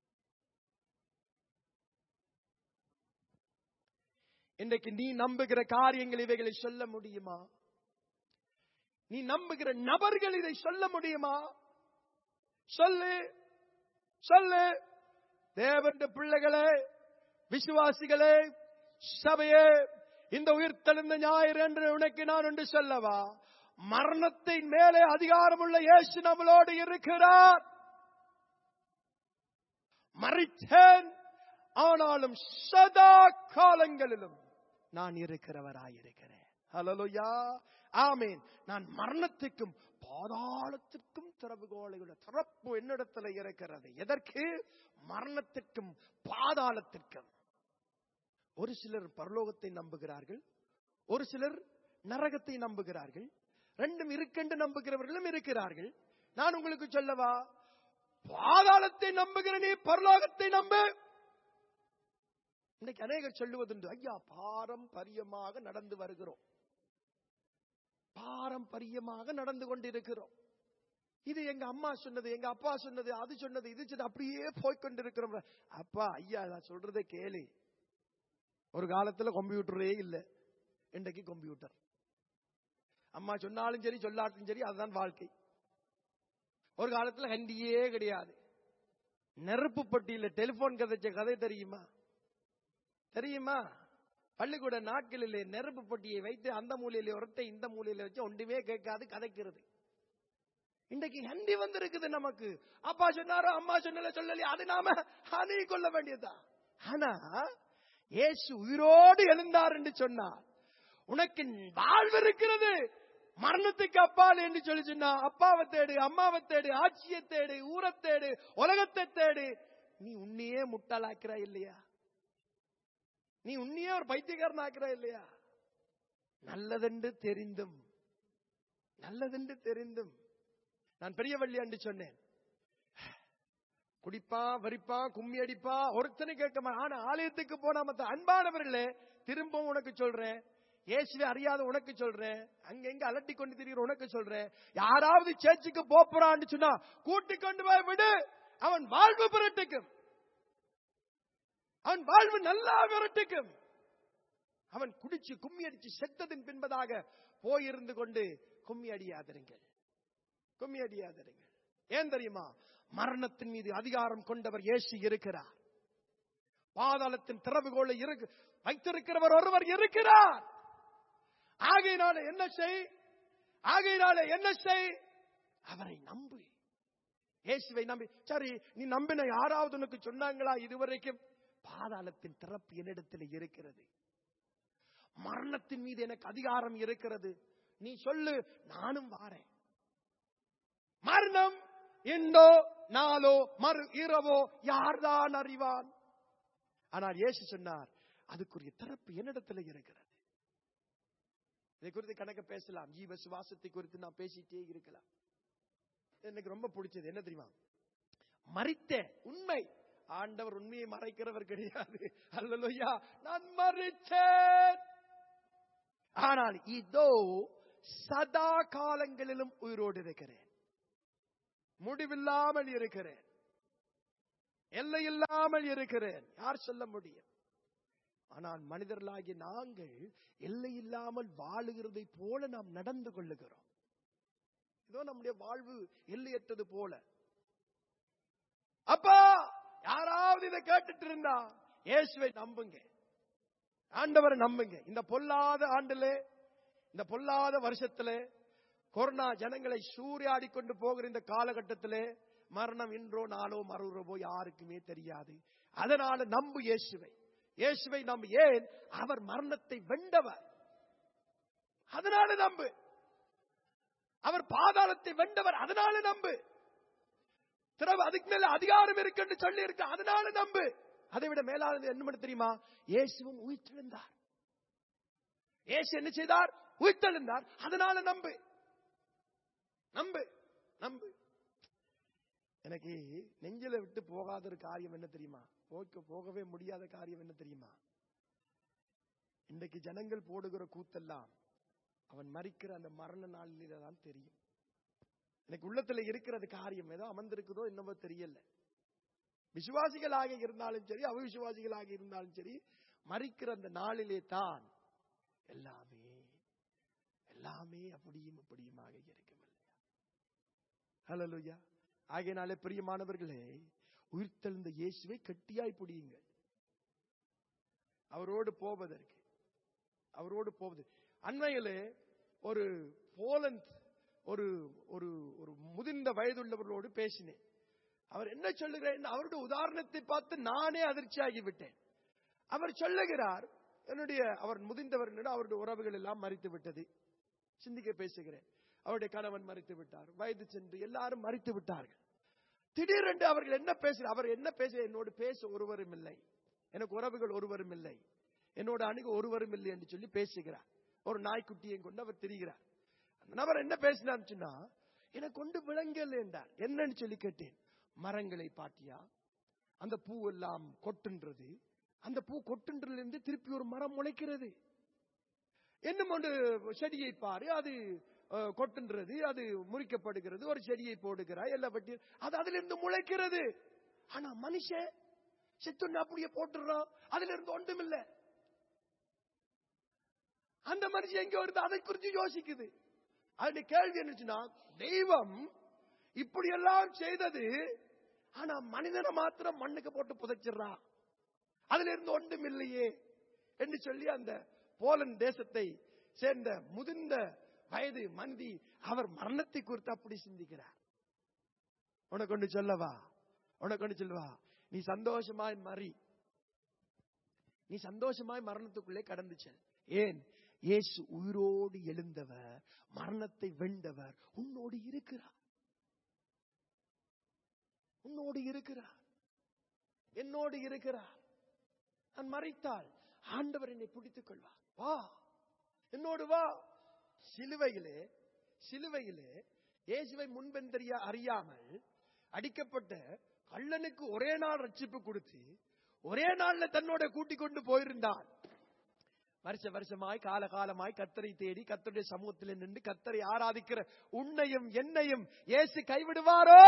இன்றைக்கு நீ நம்புகிற காரியங்கள் இவைகளை சொல்ல முடியுமா நீ நம்புகிற நபர்கள் இதை சொல்ல முடியுமா சொல்லு சொல்லு தேவன் பிள்ளைகளே விசுவாசிகளே சபையே இந்த உயிர்த்தெழுந்த ஞாயிறு என்று உனக்கு நான் ஒன்று சொல்லவா மரணத்தின் மேலே அதிகாரமுள்ள இயேசு நம்மளோடு இருக்கிறார் மறித்தேன் ஆனாலும் சதா காலங்களிலும் நான் இருக்கிறவராயிருக்கிறேன் ஹலலுயா ஆமேன் நான் மரணத்துக்கும் பாதாளத்திற்கும் திறவுகோலையுள்ள திறப்பு என்னிடத்துல இருக்கிறது எதற்கு மரணத்திற்கும் பாதாளத்திற்கும் ஒரு சிலர் பரலோகத்தை நம்புகிறார்கள் ஒரு சிலர் நரகத்தை நம்புகிறார்கள் ரெண்டும் இருக்கென்று நம்புகிறவர்களும் இருக்கிறார்கள் நான் உங்களுக்கு சொல்லவா பாதாளத்தை நம்புகிற நீ பரலோகத்தை நம்பு இன்னைக்கு அநேகர் சொல்லுவதுண்டு ஐயா பாரம்பரியமாக நடந்து வருகிறோம் பாரம்பரியமாக நடந்து கொண்டிருக்கிறோம் இது எங்க அம்மா சொன்னது எங்க அப்பா சொன்னது அது சொன்னது இது சொன்னது அப்படியே போய்கொண்டிருக்கிறோம் அப்பா ஐயா நான் சொல்றதை கேளு ஒரு காலத்துல கம்ப்யூட்டரே இல்லை இன்றைக்கு கம்ப்யூட்டர் அம்மா சொன்னாலும் சரி சொல்லாட்டும் சரி அதுதான் வாழ்க்கை ஒரு காலத்துல ஹண்டியே கிடையாது நெருப்பு பட்டியல டெலிபோன் கதைச்ச கதை தெரியுமா தெரியுமா பள்ளிக்கூட நாட்களிலே நெருப்பு பட்டியை வைத்து அந்த மூலையில உரத்தை இந்த மூலையில வச்சு ஒன்றுமே கேட்காது கதைக்கிறது இன்றைக்கு ஹண்டி வந்திருக்குது நமக்கு அப்பா சொன்னாரோ அம்மா சொன்னல சொல்லலையே அது நாம அணுகி கொள்ள வேண்டியதுதான் ஆனா இயேசு உயிரோடு எழுந்தார் என்று சொன்னார் உனக்கு வாழ்வு இருக்கிறது மரணத்துக்கு அப்பால் என்று சொல்லி சொன்னா அப்பாவை தேடு அம்மாவை தேடு ஆட்சியை தேடு ஊரை தேடு உலகத்தை தேடு நீ உன்னையே முட்டாளாக்கிறா இல்லையா நீ உன்னையே ஒரு பைத்தியக்காரன் ஆக்கிறா இல்லையா நல்லதென்று தெரிந்தும் நல்லதென்று தெரிந்தும் நான் பெரிய வள்ளியாண்டு சொன்னேன் குடிப்பா வரிப்பா கும்மி அடிப்பா ஒருத்தனை கேட்க மாட்டான். ஆனா ஆலயத்துக்கு போனா மத்த அன்பானவர்களே திரும்பவும் உனக்கு சொல்றேன் இயேசுவை அறியாத உனக்கு சொல்றேன் அங்க எங்க அலட்டி கொண்டு திரிகிற உனக்கு சொல்றேன் யாராவது சேர்ச்சுக்கு போறான்னு சொன்னா கூட்டி கொண்டு போய் விடு அவன் வாழ்வு பெறட்டுக்கும் அவன் வாழ்வு நல்லா விரட்டுக்கும் அவன் குடிச்சு கும்மி அடிச்சு செத்ததின் பின்பதாக போயிருந்து கொண்டு கும்மி அடியாதிருங்கள் கும்மி அடியாதிருங்கள் ஏன் தெரியுமா மரணத்தின் மீது அதிகாரம் கொண்டவர் இயேசு இருக்கிறார் பாதாளத்தின் திறவுகோலை இருக்கு வைத்திருக்கிறவர் ஒருவர் இருக்கிறார் ஆகையினால என்ன செய் ஆகையினால என்ன செய் அவரை நம்பு இயேசுவை நம்பி சரி நீ நம்பின யாராவது உனக்கு சொன்னாங்களா இதுவரைக்கும் பாதாளத்தின் திறப்பு என்னிடத்தில் இருக்கிறது மரணத்தின் மீது எனக்கு அதிகாரம் இருக்கிறது நீ சொல்லு நானும் வாரேன் மரணம் இன்றோ நாளோ மறு இரவோ யார்தான் அறிவான் ஆனால் இயேசு சொன்னார் அதுக்குரிய திறப்பு என்னிடத்துல இருக்கிறது இதை குறித்து கணக்க பேசலாம் ஜீவ சுவாசத்தை குறித்து நான் பேசிட்டே இருக்கலாம் எனக்கு ரொம்ப பிடிச்சது என்ன தெரியுமா மறித்த உண்மை ஆண்டவர் உண்மையை மறைக்கிறவர் கிடையாது அல்லலுயா நான் மறித்தேன் ஆனால் இதோ சதா காலங்களிலும் உயிரோடு இருக்கிறேன் முடிவில்லாமல் இருக்கிறேன் எல்லை இல்லாமல் இருக்கிறேன் யார் சொல்ல முடியும் ஆனால் மனிதர்களாகிய நாங்கள் எல்லை இல்லாமல் வாழுகிறதை போல நாம் நடந்து கொள்ளுகிறோம் இதோ நம்முடைய வாழ்வு எல்லையற்றது போல அப்பா யாராவது இதை கேட்டுட்டு இருந்தா இயேசுவை நம்புங்க ஆண்டவரை நம்புங்க இந்த பொல்லாத ஆண்டுல இந்த பொல்லாத வருஷத்திலே கொரோனா ஜனங்களை சூறையாடி கொண்டு போகிற இந்த காலகட்டத்திலே மரணம் இன்றோ நாளோ மறுரவோ யாருக்குமே தெரியாது அதனால நம்பு இயேசுவை இயேசுவை நம்பு ஏன் அவர் மரணத்தை வென்றவர் அதனால நம்பு அவர் பாதாளத்தை வென்றவர் அதனால நம்பு திறவு அதுக்கு மேல அதிகாரம் இருக்குன்னு சொல்லி இருக்கு அதனால நம்பு அதை விட மேலானது என்ன பண்ண தெரியுமா இயேசுவும் உயிர்த்தெழுந்தார் இயேசு என்ன செய்தார் உயிர்த்தெழுந்தார் அதனால நம்பு நம்பு நம்பு எனக்கு நெஞ்சில விட்டு போகாத ஒரு காரியம் என்ன தெரியுமா போக்க போகவே முடியாத காரியம் என்ன தெரியுமா இன்றைக்கு ஜனங்கள் போடுகிற கூத்தெல்லாம் அவன் மறிக்கிற அந்த மரண நாளில தான் தெரியும் எனக்கு உள்ளத்துல இருக்கிறது காரியம் ஏதோ அமர்ந்திருக்குதோ என்னவோ தெரியல விசுவாசிகளாக இருந்தாலும் சரி அவிசுவாசிகளாக இருந்தாலும் சரி மறிக்கிற அந்த நாளிலே தான் எல்லாமே எல்லாமே அப்படியும் அப்படியுமாக இருக்கும் ஹலலுயா ஆகையினாலே பிரியமானவர்களே உயிர்த்தெழுந்த இயேசுவை கட்டியாய் பிடியுங்கள் அவரோடு போவதற்கு அவரோடு போவது அண்மையிலே ஒரு போலந்து ஒரு ஒரு ஒரு முதிர்ந்த வயதுள்ளவர்களோடு பேசினேன் அவர் என்ன சொல்லுகிறார் அவருடைய உதாரணத்தை பார்த்து நானே அதிர்ச்சியாகி விட்டேன் அவர் சொல்லுகிறார் என்னுடைய அவர் முதிர்ந்தவர் அவருடைய உறவுகள் எல்லாம் மறித்து விட்டது சிந்திக்க பேசுகிறேன் அவருடைய கணவன் மறித்து விட்டார் வயது சென்று எல்லாரும் மறித்து விட்டார்கள் திடீரென்று அவர்கள் என்ன பேசுகிறார் அவர் என்ன பேச என்னோடு பேச ஒருவரும் இல்லை எனக்கு உறவுகள் ஒருவரும் இல்லை என்னோட அணுக ஒருவரும் இல்லை என்று சொல்லி பேசுகிறார் ஒரு நாய்க்குட்டியை கொண்டு அவர் திரிகிறார் அந்த நபர் என்ன பேசினான்னு சொன்னா எனக்கு கொண்டு விளங்கல என்றார் என்னன்னு சொல்லி கேட்டேன் மரங்களை பாட்டியா அந்த பூ எல்லாம் கொட்டுன்றது அந்த பூ கொட்டுன்றதிலிருந்து திருப்பி ஒரு மரம் முளைக்கிறது இன்னும் ஒன்று செடியை பாரு அது அஹ், கொட்டுன்றது அது முறிக்கப்படுகிறது ஒரு செடியை போடுகிறாய் எல்லாம் பற்றி அது அதிலிருந்து முளைக்கிறது ஆனா மனுஷன் செத்துன்னு அப்படியே போட்டுறான் அதுல இருந்து ஒன்றும் இல்லை அந்த மனுஷன் எங்க வருது அதை குறித்து யோசிக்குது அதுல கேள்வி என்னச்சுன்னா தெய்வம் இப்படி எல்லாம் செய்தது ஆனா மனிதனை மாத்திரம் மண்ணுக்கு போட்டு புதைச்சிடுறா அதுல இருந்து ஒன்றும் இல்லையே என்று சொல்லி அந்த போலன் தேசத்தை சேர்ந்த முதிர்ந்த வயது மந்தி அவர் மரணத்தை குறித்து அப்படி சிந்திக்கிறார் உனக்கு ஒன்று சொல்லவா உனக்கு ஒன்று சொல்லவா நீ சந்தோஷமாய் மறி நீ சந்தோஷமாய் மரணத்துக்குள்ளே கடந்து செல் ஏன் இயேசு உயிரோடு எழுந்தவர் மரணத்தை வென்றவர் உன்னோடு இருக்கிறார் உன்னோடு இருக்கிறார் என்னோடு இருக்கிறார் நான் மறைத்தால் ஆண்டவர் என்னை பிடித்துக் கொள்வார் வா என்னோடு வா சிலுவையிலே சிலுவையிலே இயேசுவை முன்பென் தெரிய அறியாமல் அடிக்கப்பட்ட கள்ளனுக்கு ஒரே நாள் ரட்சிப்பு கொடுத்து ஒரே நாள்ல தன்னோட கூட்டிக் கொண்டு போயிருந்தான் வருஷ வருஷமாய் கால காலமாய் கத்தரை தேடி கத்தருடைய சமூகத்தில் நின்று கத்தரை ஆராதிக்கிற உன்னையும் என்னையும் இயேசு கைவிடுவாரோ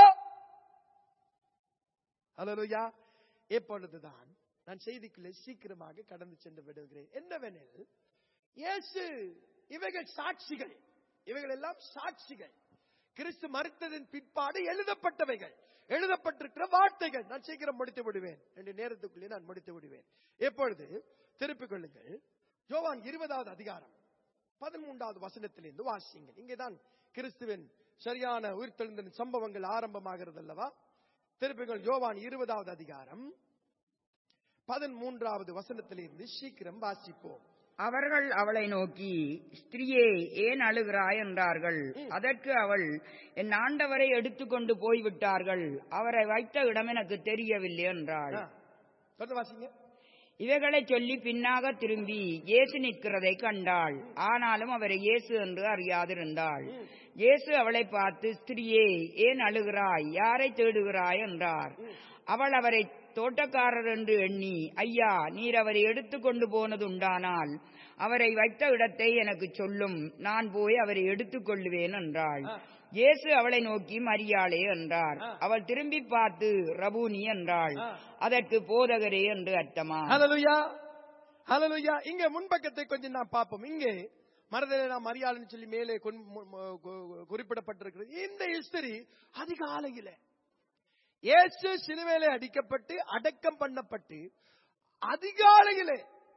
ஹalleluya எப்பொழுதுதான் நான் செய்திக்குள்ளே சீக்கிரமாக கடந்து சென்று விடுகிறேன் என்னவெனில் இயேசு இவைகள் சாட்சிகள் இவைகள் எல்லாம் சாட்சிகள் கிறிஸ்து மறித்ததின் பிற்பாடு எழுதப்பட்டவைகள் எழுதப்பட்டிருக்கிற வார்த்தைகள் நான் சீக்கிரம் முடித்து விடுவேன் ரெண்டு நேரத்துக்குள்ளே நான் முடித்து விடுவேன் எப்பொழுது திருப்பிக் கொள்ளுங்கள் யோவான் இருபதாவது அதிகாரம் பதிமூன்றாவது வசனத்திலிருந்து வாசியுங்கள் இங்கேதான் கிறிஸ்துவின் சரியான உயிர்த்தெழுந்த சம்பவங்கள் ஆரம்பமாகிறது அல்லவா திருப்பிகள் யோவான் இருபதாவது அதிகாரம் பதிமூன்றாவது வசனத்திலிருந்து சீக்கிரம் வாசிப்போம் அவர்கள் அவளை நோக்கி ஸ்திரியே ஏன் அழுகிறாய் என்றார்கள் அதற்கு அவள் என் ஆண்டவரை எடுத்துக்கொண்டு போய்விட்டார்கள் அவரை வைத்த இடம் எனக்கு தெரியவில்லை என்றாள் ஆ. தொடர்ந்து வாசிங்க இவைகளை சொல்லி பின்னாக திரும்பி இயேசு நிற்கிறதை கண்டாள் ஆனாலும் அவரை இயேசு என்று அறியாதிருந்தாள் இயேசு அவளை பார்த்து ஸ்திரியே ஏன் அழுகிறாய் யாரை தேடுகிறாய் என்றார் அவள் அவரை தோட்டக்காரர் என்று எண்ணி ஐயா நீர் அவரை எடுத்துக்கொண்டு போனது உண்டானால் அவரை வைத்த இடத்தை எனக்கு சொல்லும் நான் போய் அவரை எடுத்துக்கொள்ளுவேன் என்றாள் இயேசு அவளை நோக்கி மரியாளே என்றார் அவள் திரும்பி பார்த்து ரபூனி என்றாள் அதற்கு போதகரே என்று அர்த்தமா ஹalleluya ஹalleluya இங்க முன்பக்கத்தை கொஞ்சம் நாம் பார்ப்போம் இங்கே மரதிலே நாம் மரியாதைன்னு சொல்லி மேலே கொன்- மு- மு- கு- குறிப்பிடப்பட்டிருக்கிறது இந்த ஹிஸ்டரி அதிகாலையில இயேசு சிலுவையிலே அடிக்கப்பட்டு அடக்கம் பண்ணப்பட்டு அதிகாலையிலே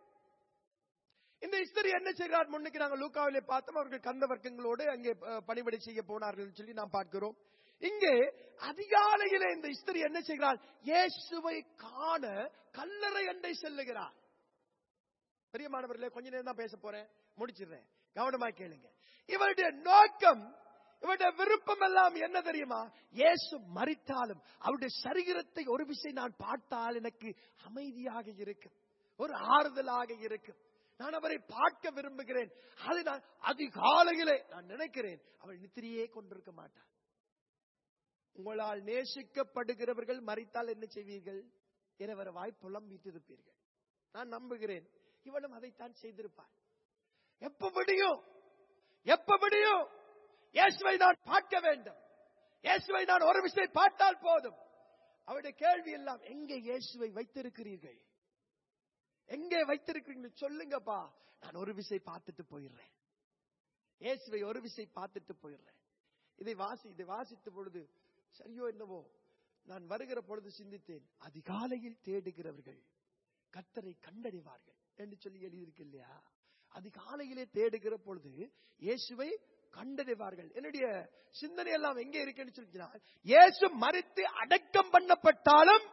இந்த ஹிஸ்டரி என்ன செய்கிறார் முன்னுக்கு நாங்கள் லூக்காவிலே பார்த்தோம் அவர்கள் கந்த வர்க்கங்களோடு அங்கே அஹ், பணிபடை செய்ய போனார்கள் சொல்லி நாம் பார்க்கிறோம் இங்கே அதிகாலையிலே இந்த ஹிஸ்டரி என்ன செய்கிறார் இயேசுவை காண கல்லறை அண்டை செல்லுகிறார் பெரியமானவர்களே கொஞ்ச நேரம் தான் பேச போறேன் முடிச்சிடுறேன் கவனமா கேளுங்க இவருடைய நோக்கம் இவருடைய விருப்பம் எல்லாம் என்ன தெரியுமா இயேசு மரித்தாலும் அவருடைய சரீரத்தை ஒரு விஷயம் நான் பார்த்தால் எனக்கு அமைதியாக இருக்கும் ஒரு ஆறுதலாக இருக்கும் நான் அவரை பார்க்க விரும்புகிறேன் அது நான் அதிகாலையிலே நான் நினைக்கிறேன் அவள் நித்திரையே கொண்டிருக்க மாட்டார் உங்களால் நேசிக்கப்படுகிறவர்கள் மறித்தால் என்ன செய்வீர்கள் இரவரவாய் புலம்பிட்டிருப்பீர்கள் நான் நம்புகிறேன் இவனும் அதைத்தான் செய்திருப்பார் எப்ப முடியும் எப்ப முடியும் இயேசுவை நான் பார்க்க வேண்டும் இயேசுவை நான் ஒரு விஷயம் பார்த்தால் போதும் அவருடைய கேள்வி எல்லாம் எங்கே இயேசுவை வைத்திருக்கிறீர்கள் எங்கே வைத்திருக்கிறீங்க சொல்லுங்கப்பா நான் ஒரு விசை பார்த்துட்டு போயிடுறேன் இயேசுவை ஒரு விசை பார்த்துட்டு போயிடுறேன் இதை வாசி இதை வாசித்த பொழுது சரியோ என்னவோ நான் வருகிற பொழுது சிந்தித்தேன் அதிகாலையில் தேடுகிறவர்கள் கத்தரை கண்டறிவார்கள் என்று சொல்லி எழுதியிருக்கு இல்லையா அதிகாலையிலே தேடுகிற பொழுது இயேசுவை கண்டறிவார்கள் என்னுடைய சிந்தனை எல்லாம் எங்கே இருக்குன்னு சொல்லினால் இயேசு மறித்து அடக்கம் பண்ணப்பட்டாலும்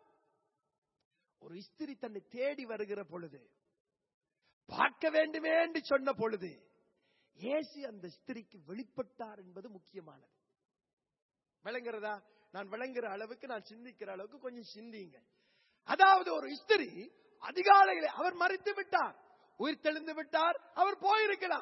ஒரு இஸ்திரி தன்னை தேடி வருகிற பொழுது பார்க்க வேண்டுமே என்று சொன்ன பொழுது இயேசு அந்த ஸ்திரிக்கு வெளிப்பட்டார் என்பது முக்கியமானது விளங்குறதா நான் விளங்குற அளவுக்கு நான் சிந்திக்கிற அளவுக்கு கொஞ்சம் சிந்திங்க அதாவது ஒரு இஸ்திரி அதிகாலையில் அவர் மறித்து விட்டார் உயிர் தெளிந்து விட்டார் அவர் போயிருக்கலாம்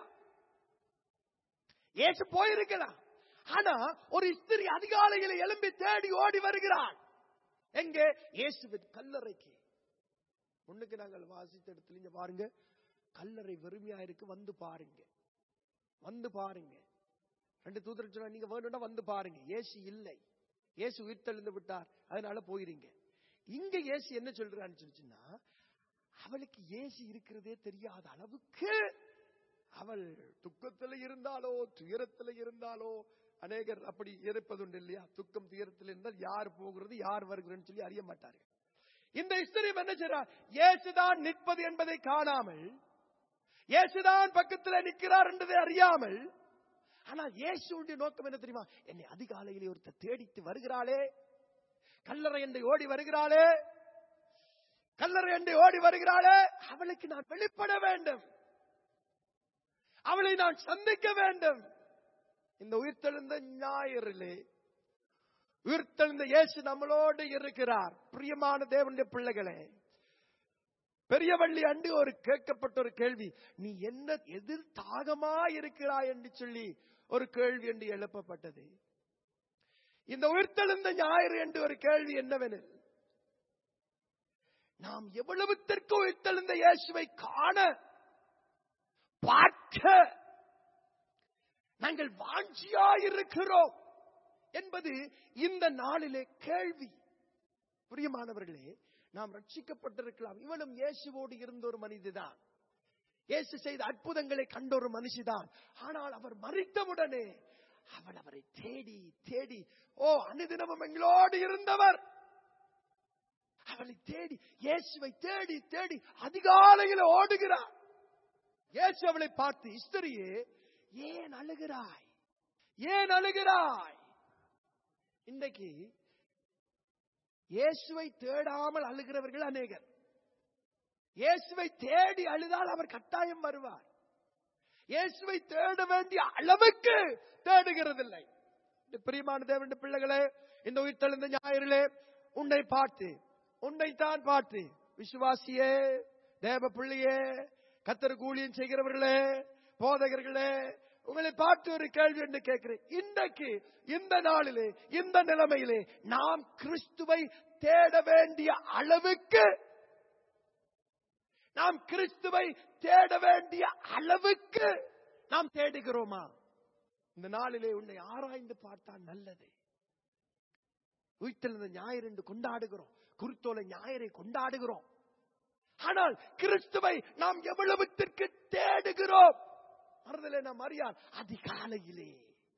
இயேசு போயிருக்கலாம் ஆனா ஒரு இஸ்திரி அதிகாலையில் எழும்பி தேடி ஓடி வருகிறார் எங்கே இயேசுவின் கல்லறைக்கு முன்னுக்கு நாங்கள் வாசித்த இடத்துல இங்க பாருங்க கல்லறை வெறுமையா இருக்கு வந்து பாருங்க வந்து பாருங்க ரெண்டு தூதர் சொன்னா நீங்க வேணும்னா வந்து பாருங்க இயேசு இல்லை இயேசு உயிர் தெளிந்து விட்டார் அதனால போயிருங்க இங்க இயேசு என்ன சொல்றான்னு சொல்லிச்சுன்னா அவளுக்கு இயேசு இருக்கிறதே தெரியாத அளவுக்கு அவள் துக்கத்துல இருந்தாலோ துயரத்துல இருந்தாலோ அநேகர் அப்படி இருப்பதுண்டு இல்லையா துக்கம் துயரத்தில் இருந்தால் யார் போகிறது யார் வருகிறன்னு சொல்லி அறிய மாட்டார்கள் இந்த இஸ்திரியம் என்ன செய்றார் இயேசுதான் நிற்பது என்பதை காணாமல் இயேசுதான் பக்கத்தில் நிற்கிறார் என்பதை அறியாமல் ஆனால் இயேசுடைய நோக்கம் என்ன தெரியுமா என்னை அதிகாலையிலே ஒருத்தர் தேடித்து வருகிறாளே கல்லறை என்னை ஓடி வருகிறாளே கல்லறை என்னை ஓடி வருகிறாளே அவளுக்கு நான் வெளிப்பட வேண்டும் அவளை நான் சந்திக்க வேண்டும் இந்த உயிர்த்தெழுந்த ஞாயிறிலே உயிர்த்தெழுந்த இயேசு நம்மளோடு இருக்கிறார் பிரியமான தேவனுடைய பிள்ளைகளே பெரியவள்ளி அண்டு ஒரு கேட்கப்பட்ட ஒரு கேள்வி நீ என்ன எதில் தாகமா இருக்கிறாய் என்று சொல்லி ஒரு கேள்வி என்று எழுப்பப்பட்டது இந்த உயிர்த்தெழுந்த ஞாயிறு என்று ஒரு கேள்வி என்னவெனில் நாம் எவ்வளவுத்திற்கு உயிர்த்தெழுந்த இயேசுவை காண பார்க்க நாங்கள் வாஞ்சியாயிருக்கிறோம் என்பது இந்த நாளிலே கேள்வி பிரியமானவர்களே நாம் ரட்சிக்கப்பட்டிருக்கலாம் இவனும் இயேசுவோடு இருந்த ஒரு மனிததான் இயேசு செய்த அற்புதங்களை கண்ட ஒரு மனுஷிதான் ஆனால் அவர் மறித்தவுடனே அவள் அவரை தேடி தேடி ஓ அனுதினமும் எங்களோடு இருந்தவர் அவளை தேடி இயேசுவை தேடி தேடி அதிகாலையில் ஓடுகிறார் இயேசு அவளை பார்த்து இஸ்திரியே ஏன் அழுகிறாய் ஏன் அழுகிறாய் இன்றைக்கு இயேசுவை தேடாமல் அழுகிறவர்கள் அநேகர் இயேசுவை தேடி அழுதால் அவர் கட்டாயம் வருவார் இயேசுவை தேட வேண்டிய அளவுக்கு தேடுகிறதில்லை இந்த பிரியமான தேவனுடைய பிள்ளைகளே இந்த உயிர்த்தெழுந்த ஞாயிறிலே உன்னை பார்த்து உன்னை தான் பார்த்து விசுவாசியே தேவ பிள்ளையே கத்தர் கூலியம் செய்கிறவர்களே போதகர்களே உங்களை பார்த்து ஒரு கேள்வி என்று கேட்கிறேன் இன்றைக்கு இந்த நாளிலே இந்த நிலைமையிலே நாம் கிறிஸ்துவை தேட வேண்டிய அளவுக்கு நாம் கிறிஸ்துவை தேட வேண்டிய அளவுக்கு நாம் தேடுகிறோமா இந்த நாளிலே உன்னை ஆராய்ந்து பார்த்தால் நல்லது உயிர்த்தெழுந்த ஞாயிறு என்று கொண்டாடுகிறோம் குருத்தோலை ஞாயிறை கொண்டாடுகிறோம் ஆனால் கிறிஸ்துவை நாம் எவ்வளவுத்திற்கு தேடுகிறோம் மறதலே நாம் அறியார் அதிகாலையிலே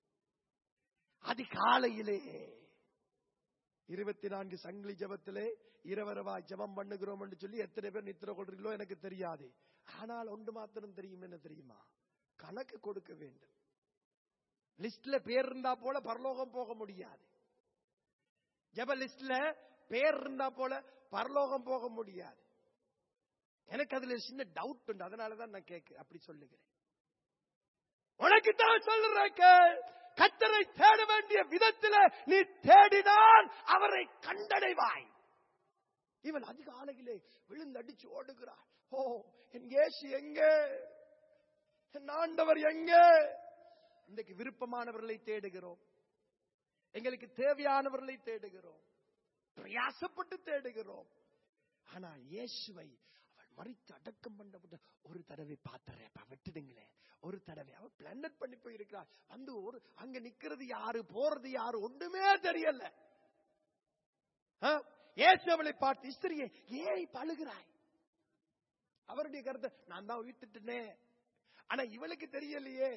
அதிகாலையிலே இருபத்தி நான்கு சங்கிலி ஜபத்திலே இரவரவாய் ஜெபம் பண்ணுகிறோம் என்று சொல்லி எத்தனை பேர் நித்திர கொள்றீங்களோ எனக்கு தெரியாது ஆனால் ஒன்று மாத்திரம் தெரியும் என்ன தெரியுமா கணக்கு கொடுக்க வேண்டும் லிஸ்ட்ல பேர் இருந்தா போல பரலோகம் போக முடியாது ஜெப லிஸ்ட்ல பேர் இருந்தா போல பரலோகம் போக முடியாது எனக்கு அதுல சின்ன டவுட் உண்டு அதனாலதான் நான் கேட்க அப்படி சொல்லுகிறேன் உனக்கு தான் சொல்றேன் கேள். கர்த்தரை தேட வேண்டிய விதத்தில நீ தேடினால் அவரை கண்டடைவாய் இவன் அதிகாலையிலே விழுந்தடிச்சு ஓடுகிறார் ஓ என் இயேசு எங்கே என் ஆண்டவர் எங்கே இன்றைக்கு விருப்பமானவர்களை தேடுகிறோம் எங்களுக்கு தேவையானவர்களை தேடுகிறோம் பிரயாசப்பட்டு தேடுகிறோம் ஆனா இயேசுவை அவள் மறித்து அடக்கம் பண்ணப்பட்ட ஒரு தடவை பார்த்தறேன் விட்டுடுங்களேன் ஒரு தடவை அவ பிளானட் பண்ணி போயிருக்கிறாள் வந்து ஒரு அங்க நிக்கிறது யாரு போறது யாரு ஒண்ணுமே தெரியல ஆ? இயேசு அவளை பார்த்து ஸ்திரியே ஏன் இப்ப அழுகிறாய் அவருடைய கருத்தை நான் தான் உயிர்த்துட்டேனே ஆனா இவளுக்கு தெரியலையே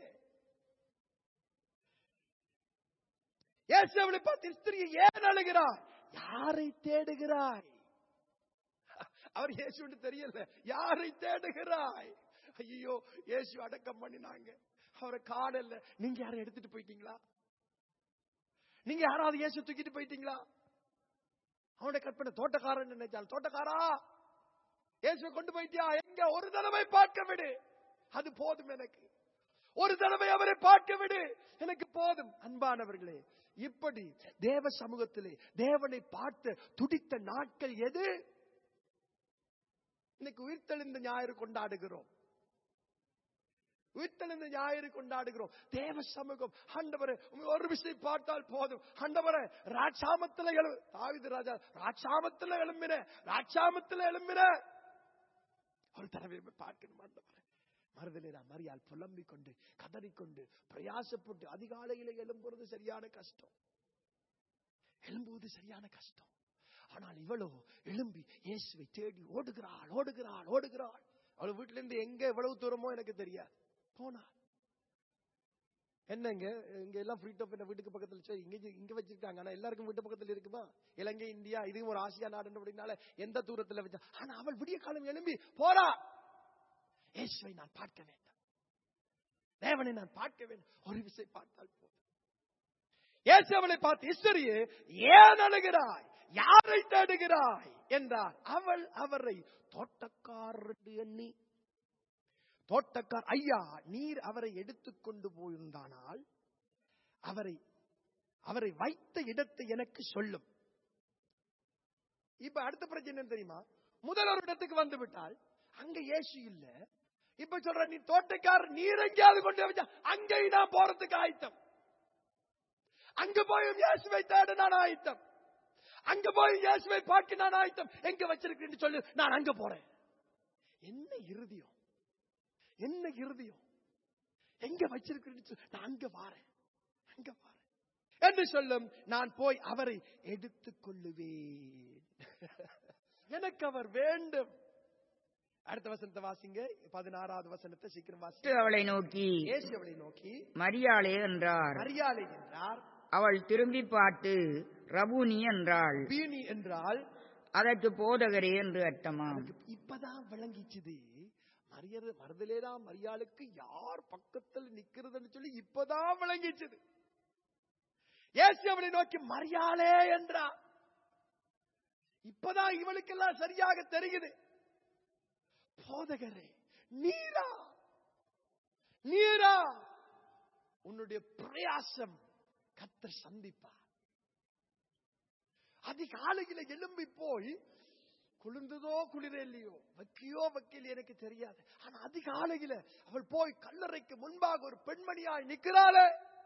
இயேசு அவளை பார்த்து ஸ்திரியை ஏன் அழுகிறாய் யாரை தேடுகிறாய் அவர் இயேசுன்னு தெரியல யாரை தேடுகிறாய் ஐயோ இயேசு அடக்கம் பண்ணினாங்க அவரை காணல நீங்க யாரும் எடுத்துட்டு போயிட்டீங்களா நீங்க யாராவது இயேசு தூக்கிட்டு போயிட்டீங்களா அவனுடைய கற்பனை தோட்டக்காரன் நினைச்சால் தோட்டக்காரா இயேசுவை கொண்டு போயிட்டியா எங்க ஒரு தடவை பார்க்க விடு அது போதும் எனக்கு ஒரு தடவை அவரை பார்க்க விடு எனக்கு போதும் அன்பானவர்களே இப்படி தேவ சமூகத்திலே தேவனை பார்த்து துடித்த நாட்கள் எது இன்னைக்கு உயிர்த்தெழுந்த ஞாயிறு கொண்டாடுகிறோம் உயிர்த்தெழுந்த ஞாயிறு கொண்டாடுகிறோம் தேவ சமூகம் ஆண்டவரே உம்மை ஒரு விஷயம் பார்த்தால் போதும் ஆண்டவரே ராட்சாமத்துல எழு தாவிது ராஜா ராட்சாமத்துல எழும்பின ராட்சாமத்துல எழும்பின ஒரு தடவை போய் பார்க்கணும் ஆண்டவரே மறுதலை மரியால் புலம்பிக் கொண்டு கதறிக்கொண்டு பிரயாசப்பட்டு அதிகாலையில எழும்புறது சரியான கஷ்டம் எழும்புவது சரியான கஷ்டம் ஆனால் இவளோ எழும்பி இயேசுவை தேடி ஓடுகிறாள் ஓடுகிறாள் ஓடுகிறாள் அவள் வீட்டுல இருந்து எங்க எவ்வளவு தூரமோ எனக்கு தெரியாது போனாள் என்னங்க இங்க எல்லாம் ஃப்ரீ டாப் என்ன வீட்டுக்கு பக்கத்துல சரி இங்க இங்க வச்சிருக்காங்க ஆனா எல்லாருக்கும் வீட்டு பக்கத்துல இருக்குமா இலங்கை இந்தியா இதுவும் ஒரு ஆசியா நாடு அப்படின்னால எந்த தூரத்துல வச்சா ஆனா அவள் விடிய காலம் எழும்பி போறா இயேசுவை நான் பார்க்க வேண்டும் தேவனை நான் பார்க்க வேண்டும் ஒரு விஷயம் பார்த்தால் போதும் இயேசு அவளை பார்த்து இஸ்வரியே ஏன் அழுகிறாய் யாரை தேடுகிறாய் என்றார் அவள் அவரை தோட்டக்காரர் என்று எண்ணி தோட்டக்கார் ஐயா நீர் அவரை எடுத்துக்கொண்டு போயிருந்தானால் அவரை அவரை வைத்த இடத்தை எனக்கு சொல்லும் இப்ப அடுத்த பிரச்சனை என்ன தெரியுமா முதல் ஒரு இடத்துக்கு வந்து விட்டால் அங்க இயேசு இல்ல இப்ப சொல்ற நீ தோட்டக்காரர் நீர் எங்கேயாவது கொண்டு வச்சா அங்கே நான் போறதுக்கு ஆயத்தம் அங்க போய் இயேசுவை தேட நான் ஆயத்தம் அங்க போய் இயேசுவை பார்க்க நான் ஆயத்தம் எங்க வச்சிருக்கேன்னு சொல்லு நான் அங்க போறேன் என்ன இருதயம் என்ன இருதயம் எங்க வச்சிருக்கேன்னு சொல்லு நான் அங்க வாரேன் அங்க வாரேன் என்று சொல்லும் நான் போய் அவரை எடுத்துக் கொள்ளுவேன் எனக்கு அவர் வேண்டும் அடுத்த வசனத்தை வாசிங்க பதினாறாவது வசனத்தை சீக்கிரம் வாசி கிறிஸ்து அவளை நோக்கி இயேசு அவளை நோக்கி மரியாளே என்றார் மரியாதை என்றார் அவள் திரும்பி பார்த்து ரபூனி என்றாள் பீனி என்றால் அதற்கு போதகரே என்று அர்த்தமாம் எனக்கு இப்பதான் விளங்கிச்சுது மரியது மறுதலேதான் மரியாளுக்கு யார் பக்கத்தில் நிக்கிறதுன்னு சொல்லி இப்பதான் விளங்கிச்சுது இயேசு அவளை நோக்கி மரியாளே என்றா இப்பதான் இவளுக்கெல்லாம் சரியாக தெரியுது போதகரே நீரா நீரா உன்னுடைய பிரயாசம் கத்தர் சந்திப்பார் அதிகாலையில எழும்பி போய் குளிர்ந்ததோ குளிர இல்லையோ வைக்கியோ வைக்கல எனக்கு தெரியாது ஆனா அதிகாலையில அவள் போய் கல்லறைக்கு முன்பாக ஒரு பெண்மணியாய் நிற்கிறாளே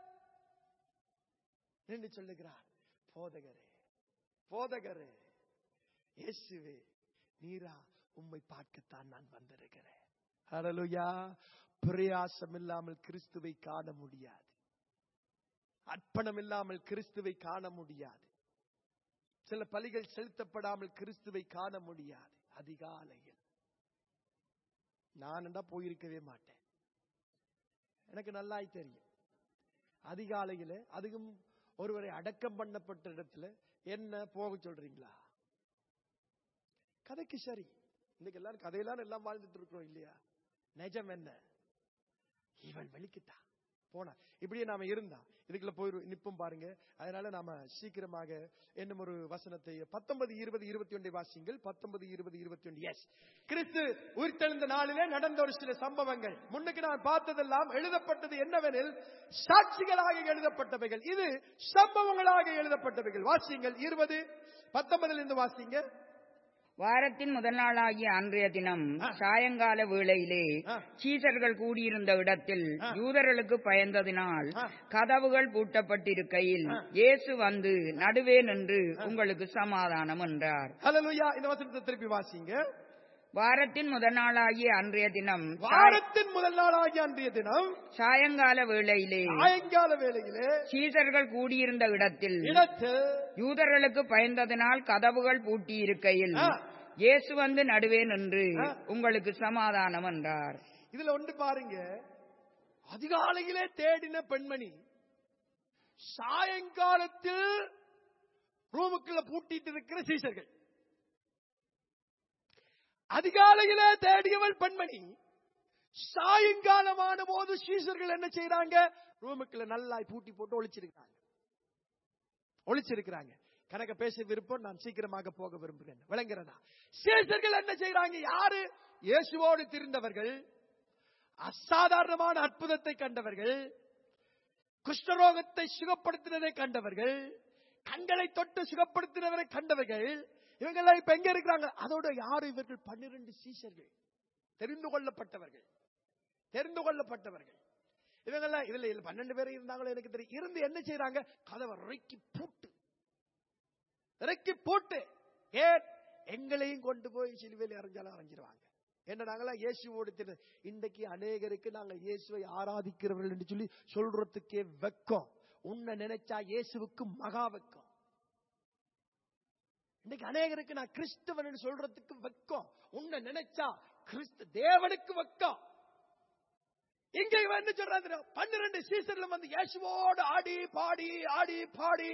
என்று சொல்லுகிறார் போதகரே போதகரே இயேசுவே நீரா உம்மை பார்க்கத்தான் நான் வந்திருக்கிறேன் ஹalleluya பிரயாசம் இல்லாமல் கிறிஸ்துவை காண முடியாது அர்ப்பணம் இல்லாமல் கிறிஸ்துவை காண முடியாது சில பலிகள் செலுத்தப்படாமல் கிறிஸ்துவை காண முடியாது அதிகாலையில் நான் போயிருக்கவே மாட்டேன் எனக்கு நல்லாய் தெரியும் அதிகாலையில அதுவும் ஒருவரை அடக்கம் பண்ணப்பட்ட இடத்துல என்ன போக சொல்றீங்களா கதைக்கு சரி இன்னைக்கு எல்லாரும் கதையெல்லாம் எல்லாம் வாழ்ந்துட்டு இருக்கிறோம் இல்லையா நிஜம் என்ன இவள் வெளிக்கிட்டா போனா இப்படியே நாம இருந்தா இதுக்குள்ள போய் நிப்போம் பாருங்க அதனால நாம சீக்கிரமாக என்னும் ஒரு வசனத்தை பத்தொன்பது இருபது இருபத்தி ஒன்றை வாசிங்கள் பத்தொன்பது இருபது இருபத்தி ஒன்று எஸ் கிறிஸ்து உயிர்த்தெழுந்த நாளிலே நடந்த ஒரு சில சம்பவங்கள் முன்னுக்கு நான் பார்த்ததெல்லாம் எழுதப்பட்டது என்னவெனில் சாட்சிகளாக எழுதப்பட்டவைகள் இது சம்பவங்களாக எழுதப்பட்டவைகள் வாசிங்கள் இருபது பத்தொன்பதுல இருந்து வாசிங்க வாரத்தின் முதல் நாளாகிய அன்றைய தினம் ஆ. சாயங்கால வேளையிலே ஆ. சீசர்கள் கூடியிருந்த இடத்தில் ஆ. யூதர்களுக்கு பயந்ததினால் ஆ. கதவுகள் பூட்டப்பட்டிருக்கையில் ஆ. இயேசு வந்து நடுவே நின்று உங்களுக்கு சமாதானம் என்றார் ஹalleluya இந்த வசனத்தை திருப்பி வாசிங்க வாரத்தின் முதல் நாளாகிய அன்றைய தினம் சாய- வாரத்தின் முதல் நாளாகிய அன்றைய தினம் சாயங்கால வேளையிலே சாயங்கால வேளையிலே சீசர்கள் கூடியிருந்த இடத்தில் இடத்தில் யூதர்களுக்கு பயந்ததினால் கதவுகள் பூட்டியிருக்கையில் ஆ. இயேசு வந்து நடுவே நின்று ஆ. உங்களுக்கு சமாதானம் என்றார் இதுல ஒன்று பாருங்க அதிகாலையிலே தேடின பெண்மணி சாயங்காலத்தில் ரூமுக்குள்ள பூட்டிட்டு இருக்கிற சீசர்கள் அதிகாலையிலே தேடியவள் பெண்மணி சாயங்காலமான போது சீசர்கள் என்ன செய்யறாங்க ரூமுக்குள்ள நல்லா பூட்டி போட்டு ஒளிச்சிருக்காங்க ஒளிச்சிருக்கிறாங்க கணக்க பேச விருப்பம் நான் சீக்கிரமாக போக விரும்புகிறேன் விளங்குறதா சீசர்கள் என்ன செய்யறாங்க யாரு இயேசுவோடு திருந்தவர்கள் அசாதாரணமான அற்புதத்தை கண்டவர்கள் குஷ்டரோகத்தை சுகப்படுத்தினதை கண்டவர்கள் கண்களை தொட்டு சுகப்படுத்தினவரை கண்டவர்கள் இவங்கெல்லாம் இப்ப எங்க இருக்கிறாங்க அதோட யாரு இவர்கள் பன்னிரண்டு சீசர்கள் தெரிந்து கொள்ளப்பட்டவர்கள் தெரிந்து கொள்ளப்பட்டவர்கள் இவங்கெல்லாம் இதுல இதுல பன்னெண்டு பேர் இருந்தாங்களோ எனக்கு தெரியும் இருந்து என்ன செய்யறாங்க கதவை இறக்கி பூட்டு இறக்கி போட்டு ஏன் எங்களையும் கொண்டு போய் சிலுவையில் அரைஞ்சாலும் அரைஞ்சிருவாங்க என்ன நாங்களாம் இயேசுவோடு திரு இன்றைக்கு அநேகருக்கு நாங்க இயேசுவை ஆராதிக்கிறவர்கள் என்று சொல்லி சொல்றதுக்கே வெக்கம் உன்னை நினைச்சா இயேசுவுக்கு மகா வெக்கம் இன்னைக்கு அநேகருக்கு நான் கிறிஸ்தவன் சொல்றதுக்கு வெக்கம் உன்னை நினைச்சா கிறிஸ்து தேவனுக்கு வெக்கம் இங்க இவன் என்ன சொல்றான் தெரியுமா? பன்னிரண்டு சீசன்ல வந்து இயேசுவோடு ஆடி பாடி ஆடி பாடி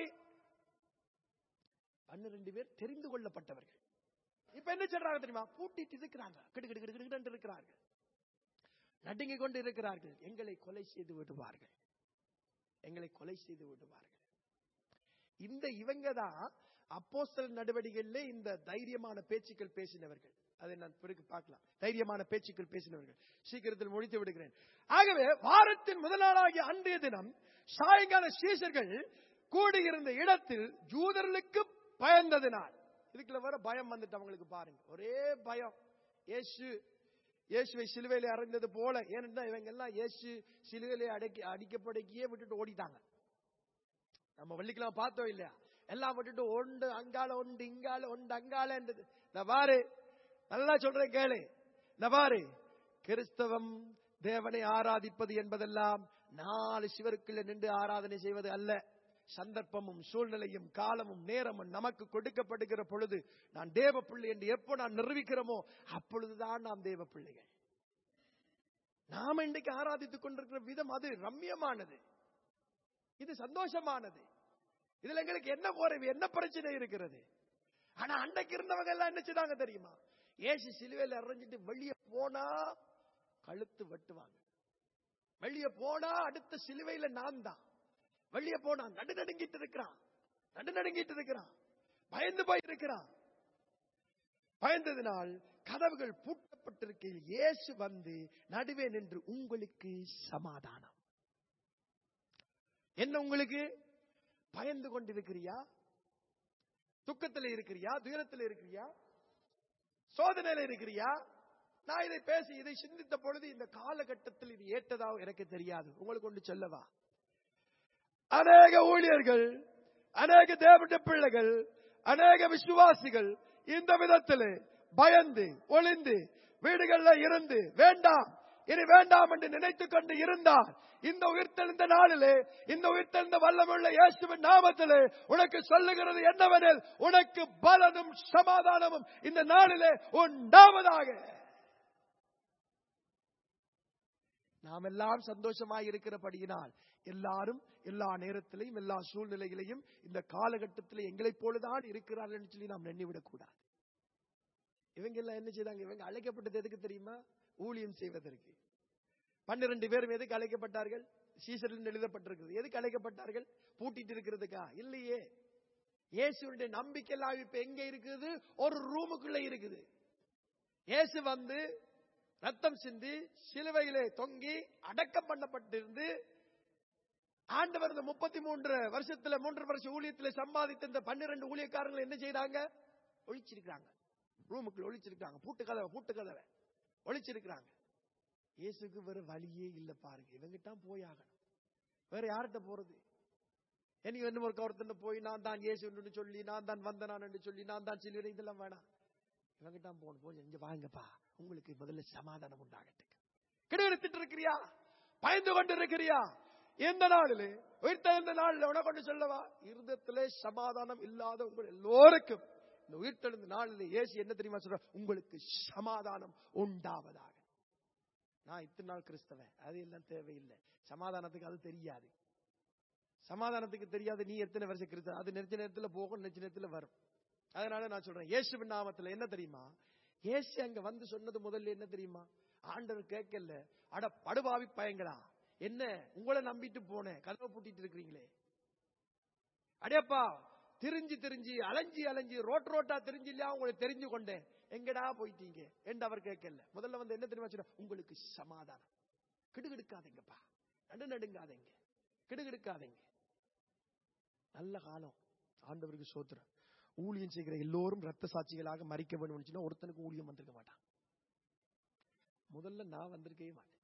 பன்னிரண்டு பேர் தெரிந்து கொள்ளப்பட்டவர்கள் இப்ப என்ன சொல்றாங்க தெரியுமா பூட்டிட்டு இருக்கிறாங்க கிடு கிடு கிடு கிடு இருக்கிறார்கள் நடுங்கி கொண்டு இருக்கிறார்கள் எங்களை கொலை செய்து விடுவார்கள் எங்களை கொலை செய்து விடுவார்கள் இந்த இவங்க தான் அப்போஸ்தலர் நடவடிக்கைகளிலே இந்த தைரியமான பேச்சுக்கள் பேசினவர்கள் அதை நான் பிறகு பார்க்கலாம் தைரியமான பேச்சுக்கள் பேசினவர்கள் சீக்கிரத்தில் முடித்து விடுகிறேன் ஆகவே வாரத்தின் முதல் நாளாகிய அன்றைய தினம் சாயங்கால சீசர்கள் கூடியிருந்த இடத்தில் ஜூதர்களுக்கு பயந்ததினால் இதுக்குள்ள வர பயம் வந்துட்டு அவங்களுக்கு பாருங்க ஒரே பயம் இயேசு இயேசுவை சிலுவையிலே அறைந்தது போல ஏனென்றா இவங்க எல்லாம் இயேசு சிலுவையிலே அடக்கி அடிக்கப்படக்கியே விட்டுட்டு ஓடிட்டாங்க நம்ம வெள்ளிக்கிழமை பார்த்தோம் இல்லையா எல்லாம் விட்டுட்டு ஒன்று அங்கால ஒன்று இங்கால ஒன்று அங்கால என்றது இந்த பாரு நல்லா சொல்றேன் கேளு இந்த பாரு கிறிஸ்தவம் தேவனை ஆராதிப்பது என்பதெல்லாம் நாலு சிவருக்குள்ள நின்று ஆராதனை செய்வது அல்ல சந்தர்ப்பமும் சூழ்நிலையும் காலமும் நேரமும் நமக்கு கொடுக்கப்படுகிற பொழுது நான் தேவ பிள்ளை என்று எப்போ நான் நிரூபிக்கிறோமோ அப்பொழுதுதான் நாம் தேவ பிள்ளைகள் நாம இன்றைக்கு ஆராதித்துக் கொண்டிருக்கிற விதம் அது ரம்யமானது இது சந்தோஷமானது இதுல எங்களுக்கு என்ன போறது என்ன பிரச்சனை இருக்கிறது ஆனா அன்னைக்கு இருந்தவங்க எல்லாம் என்ன செய்தாங்க தெரியுமா ஏசு சிலுவையில அரைஞ்சிட்டு வெளியே போனா கழுத்து வெட்டுவாங்க வெளியே போனா அடுத்த சிலுவையில நான் தான் வெளியே போனா நடு நடுங்கிட்டு இருக்கிறான் நடு நடுங்கிட்டு இருக்கிறான் பயந்து போய் இருக்கிறான் பயந்ததினால் கதவுகள் பூட்டப்பட்டிருக்கையில் இயேசு வந்து நடுவே நின்று உங்களுக்கு சமாதானம் என்ன உங்களுக்கு பயந்து கொண்டிருக்கிறியா துக்கத்தில் இருக்கிறியா துயரத்தில் இருக்கிறியா சோதனையில இருக்கிறியா நான் இதை பேசி இதை சிந்தித்த பொழுது இந்த காலகட்டத்தில் இது ஏற்றதா எனக்கு தெரியாது உங்களுக்கு ஒன்று சொல்லவா அநேக ஊழியர்கள் அநேக தேவனுடைய பிள்ளைகள் அநேக விசுவாசிகள் இந்த விதத்தில் பயந்து ஒளிந்து வீடுகள்ல இருந்து வேண்டாம் இனி வேண்டாம் என்று நினைத்துக் கொண்டு இருந்தார் இந்த உயிர்த்தெழுந்த நாளிலே இந்த உயிர்த்தெழுந்த வல்லமுள்ள இயேசுவின் நாமத்திலே உனக்கு சொல்லுகிறது என்னவெனில் உனக்கு பலனும் சமாதானமும் இந்த நாளிலே உண்டாவதாக நாம் எல்லாம் சந்தோஷமாய் இருக்கிறபடியினால் எல்லாரும் எல்லா நேரத்திலையும் எல்லா சூழ்நிலைகளையும் இந்த காலகட்டத்தில் எங்களைப் போலதான் இருக்கிறார்கள் என்று சொல்லி நாம் எண்ணிவிடக் கூடாது இவங்க எல்லாம் என்ன செய்தாங்க இவங்க அழைக்கப்பட்டது எதுக்கு தெரியுமா ஊழியம் செய்வதற்கு பன்னிரண்டு பேரும் எதுக்கு அழைக்கப்பட்டார்கள் சீசரில் எழுதப்பட்டிருக்கிறது எதுக்கு அழைக்கப்பட்டார்கள் பூட்டிட்டு இருக்கிறதுக்கா இல்லையே இயேசுடைய நம்பிக்கை எல்லாம் இப்ப எங்க இருக்குது ஒரு ரூமுக்குள்ள இருக்குது இயேசு வந்து ரத்தம் சிந்தி சிலுவையிலே தொங்கி அடக்கம் பண்ணப்பட்டிருந்து ஆண்டவர் இந்த முப்பத்தி மூன்று வருஷத்துல மூன்று வருஷ ஊழியத்துல சம்பாதித்த இந்த பன்னிரண்டு ஊழியக்காரங்களை என்ன செய்றாங்க ஒழிச்சிருக்காங்க ரூமுக்குள்ள ஒழிச்சிருக்காங்க பூட்டு கதவை பூட்டு கதவை ஒழிச்சிருக்கிறாங்க இயேசுக்கு வேற வழியே இல்ல பாருங்க இவங்கிட்டான் போய் ஆகணும் வேற யார்கிட்ட போறது எனக்கு என்ன ஒரு கவர்த்தன்னு போய் நான் தான் இயேசு சொல்லி நான் தான் வந்தனான் என்று சொல்லி நான் தான் சிலுவை இதெல்லாம் வேணாம் இவங்கிட்டான் போகணும் போய் இங்க வாங்கப்பா உங்களுக்கு முதல்ல சமாதானம் உண்டாகட்டும் கிடைத்திட்டு இருக்கிறியா பயந்து கொண்டு இருக்கிறியா எந்த நாளிலே உயிர்த்தெழுந்த நாளில் உனக்கு கொண்டு சொல்லவா இருதத்திலே சமாதானம் இல்லாத உங்கள் எல்லோருக்கும் இந்த உயிர்த்தெழுந்த நாளில் இயேசு என்ன தெரியுமா சொல்ற உங்களுக்கு சமாதானம் உண்டாவதாக நான் இத்தனை நாள் கிறிஸ்தவன் அது எல்லாம் தேவையில்லை சமாதானத்துக்கு அது தெரியாது சமாதானத்துக்கு தெரியாது நீ எத்தனை வருஷம் கிறிஸ்தவ அது நெரிச்ச நேரத்துல போகும் நெரிச்ச நேரத்துல வரும் அதனால நான் சொல்றேன் இயேசுவின் நாமத்துல என்ன தெரியுமா இயேசு அங்க வந்து சொன்னது முதல்ல என்ன தெரியுமா ஆண்டவர் கேட்கல அட படுபாவி பயங்களா என்ன உங்களை நம்பிட்டு போனேன் கதவை பூட்டிட்டு இருக்கிறீங்களே அடேப்பா திரிஞ்சு திரிஞ்சு அலைஞ்சி அலைஞ்சி ரோட் ரோட்டா தெரிஞ்சு இல்லையா உங்களை தெரிஞ்சு கொண்டேன் எங்கடா போயிட்டீங்க என்று அவர் கேட்கல முதல்ல வந்து என்ன தெரியுமா சொன்ன உங்களுக்கு சமாதானம் கிடுகிடுக்காதீங்கப்பா நடு நடுங்காதீங்க கிடுகிடுக்காதீங்க நல்ல காலம் ஆண்டவருக்கு சோத்திரம் ஊழியம் செய்கிற எல்லோரும் ரத்த சாட்சிகளாக மறிக்க வேணும்னு சொன்னா ஒருத்தனுக்கு ஊழியம் வந்திருக்க மாட்டான் முதல்ல நான் வந்திருக்கவே மாட்டேன்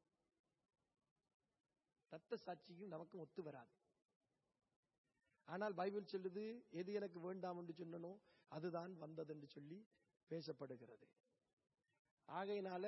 ரத்த சாட்சியும் நமக்கு ஒத்து வராது ஆனால் பைபிள் சொல்லுது எது எனக்கு வேண்டாம் என்று சொன்னனோ அதுதான் வந்தது என்று சொல்லி பேசப்படுகிறது ஆகையினால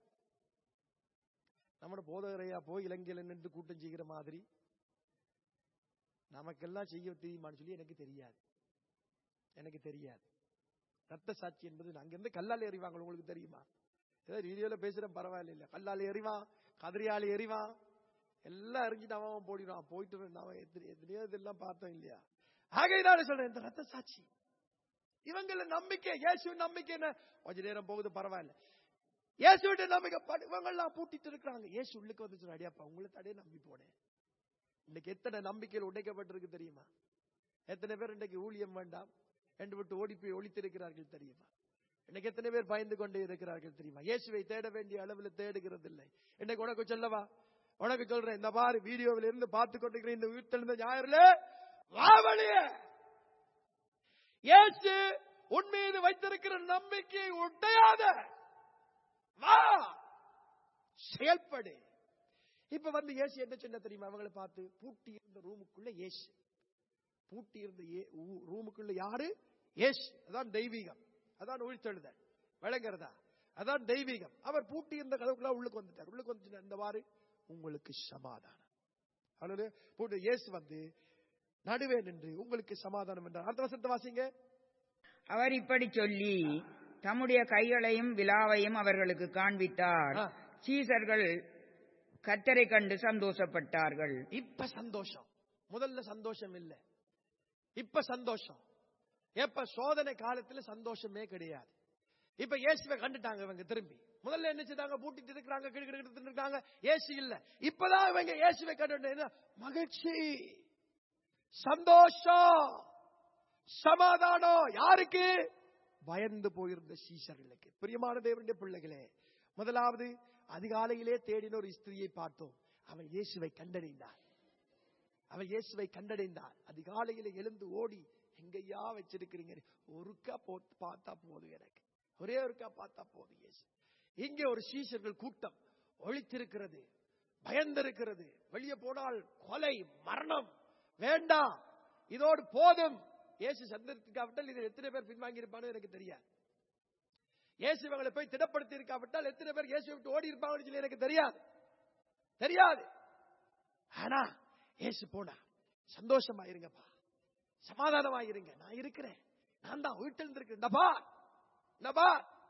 நம்மட போதகரையா போய் இலங்கையில நின்று கூட்டம் செய்கிற மாதிரி நமக்கெல்லாம் செய்ய தெரியுமான்னு சொல்லி எனக்கு தெரியாது எனக்கு தெரியாது ரத்த சாட்சி என்பது அங்கிருந்து கல்லால் எறிவாங்க உங்களுக்கு தெரியுமா ஏதோ வீடியோல பேசுறேன் பரவாயில்ல இல்ல கல்லால் எறிவான் கதிரியால் எறிவான் எல்லாம் எரிஞ்சிட்டு அவன் போடிடுவான் போயிட்டு அவன் எத்தனை எத்தனையோ இதெல்லாம் பார்த்தோம் இல்லையா ஆகையினால சொல்றேன் இந்த ரத்த சாட்சி இவங்கள நம்பிக்கை இயேசு நம்பிக்கை என்ன கொஞ்ச நேரம் போகுது பரவாயில்ல இயேசுடைய நம்பிக்கை படு- இவங்கெல்லாம் பூட்டிட்டு இருக்கிறாங்க இயேசு உள்ளுக்கு வந்து சொன்ன அடியாப்பா உங்களை தடையே நம்பி போனேன் இன்னைக்கு எத்தனை நம்பிக்கையில் உடைக்கப்பட்டிருக்கு தெரியுமா எத்தனை பேர் இன்னைக்கு ஊழியம் வேண்டாம் என்று விட்டு ஓடி போய் ஒளித்திருக்கிறார்கள் தெரியுமா இன்னைக்கு எத்தனை பேர் பயந்து கொண்டே இருக்கிறார்கள் தெரியுமா இயேசுவை தேட வேண்டிய அளவில் தேடுகிறது இல்லை இன்னைக்கு உனக்கு சொல்லவா உனக்கு சொல்றேன் இந்த பாரு வீடியோவில் இருந்து பார்த்து கொண்டிருக்கிற இந்த உயிர்த்தெழுந்த ஞாயிறுல வாவழிய இயேசு உன் மீது வைத்திருக்கிற நம்பிக்கையை உடையாத வா செயல்படு இப்ப வந்து இயேசு என்ன சொன்ன தெரியுமா அவங்களை பார்த்து பூட்டி இருந்த ரூமுக்குள்ள இயேசு பூட்டி இருந்த ஏ- ஊ- ரூமுக்குள்ள யாரு இயேசு அதான் தெய்வீகம் அதான் உயிர்த்தெழுதல் விளங்குறதா அதான் தெய்வீகம் அவர் பூட்டி இருந்த கதவுக்குள்ள உள்ளுக்கு வந்துட்டார் உள்ளுக்கு வந்து இந்த வாரு உங்களுக்கு சமாதானம் அல்லது பூட்டு இயேசு வந்து நடுவே நின்று உங்களுக்கு சமாதானம் என்றார் அடுத்த வசனத்தை வாசிங்க அவர் இப்படி சொல்லி தம்முடைய கைகளையும் விலாவையும் அவர்களுக்கு காண்பித்தார் ஆ. சீசர்கள் கத்தரை கண்டு சந்தோஷப்பட்டார்கள் இப்ப சந்தோஷம் முதல்ல சந்தோஷம் இல்ல இப்ப சந்தோஷம் எப்ப சோதனை காலத்துல சந்தோஷமே கிடையாது இப்ப இயேசுவை கண்டுட்டாங்க இவங்க திரும்பி முதல்ல என்ன செய்தாங்க பூட்டிட்டு இருக்கிறாங்க கிடுக்கிட்டு இருக்காங்க இயேசு இல்ல இப்பதான் இவங்க இயேசுவை கண்டு என்ன மகிழ்ச்சி சந்தோஷம் சமாதானம் யாருக்கு பயந்து போயிருந்த சீஷர்களுக்கு பிரியமான தேவனுடைய பிள்ளைகளே முதலாவது அதிகாலையிலே தேடின ஒரு ஸ்திரியை பார்த்தோம் அவன் இயேசுவை கண்டடைந்தார் அவன் இயேசுவை கண்டடைந்தார் அதிகாலையில எழுந்து ஓடி எங்கய்யா வச்சிருக்கிறீங்க ஒருக்கா போத்து பார்த்தா போதும் எனக்கு ஒரே ஒருக்கா பார்த்தா போதும் இயேசு இங்கே ஒரு சீஷர்கள் கூட்டம் ஒழித்திருக்கிறது பயந்திருக்கிறது வெளியே போனால் கொலை மரணம் வேண்டாம் இதோடு போதும் இயேசு சந்திருக்காவிட்டால் இதில் எத்தனை பேர் பின்வாங்கி இருப்பான்னு எனக்கு தெரியாது இயேசு இவங்களை போய் திடப்படுத்தி இருக்காவிட்டால் எத்தனை பேர் இயேசு விட்டு ஓடி இருப்பாங்கன்னு சொல்லி எனக்கு தெரியாது தெரியாது ஆனா இயேசு போனா சந்தோஷமா இருங்கப்பா சமாதானமா இருங்க நான் இருக்கிறேன் நான் தான் உயிர்த்தெழுந்திருக்கிறேன் இந்தப்பா இந்தப்பா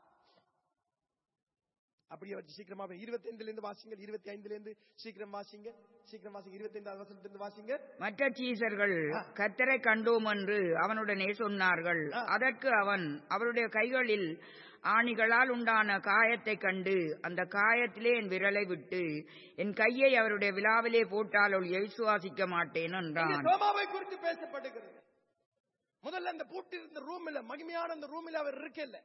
அப்படியே வச்சு சீக்கிரமா இருபத்தி ஐந்துல இருந்து வாசிங்க இருபத்தி ஐந்துல இருந்து சீக்கிரம் வாசிங்க சீக்கிரம் வாசிங்க இருபத்தி ஐந்தாவது வசனத்திலிருந்து வாசிங்க மற்ற சீசர்கள் ஆ. கத்தரை கண்டோம் என்று அவனுடனே சொன்னார்கள் ஆ. அதற்கு அவன் அவருடைய கைகளில் ஆணிகளால் உண்டான காயத்தை கண்டு அந்த காயத்திலே என் விரலை விட்டு என் கையை அவருடைய விழாவிலே போட்டால் ஒழிய விசுவாசிக்க மாட்டேன் இங்கே என்றான் தோமாவை குறித்து பேசப்படுகிறது முதல்ல அந்த பூட்டி இருந்த ரூம்ல மகிமையான அந்த ரூம்ல அவர் இருக்கல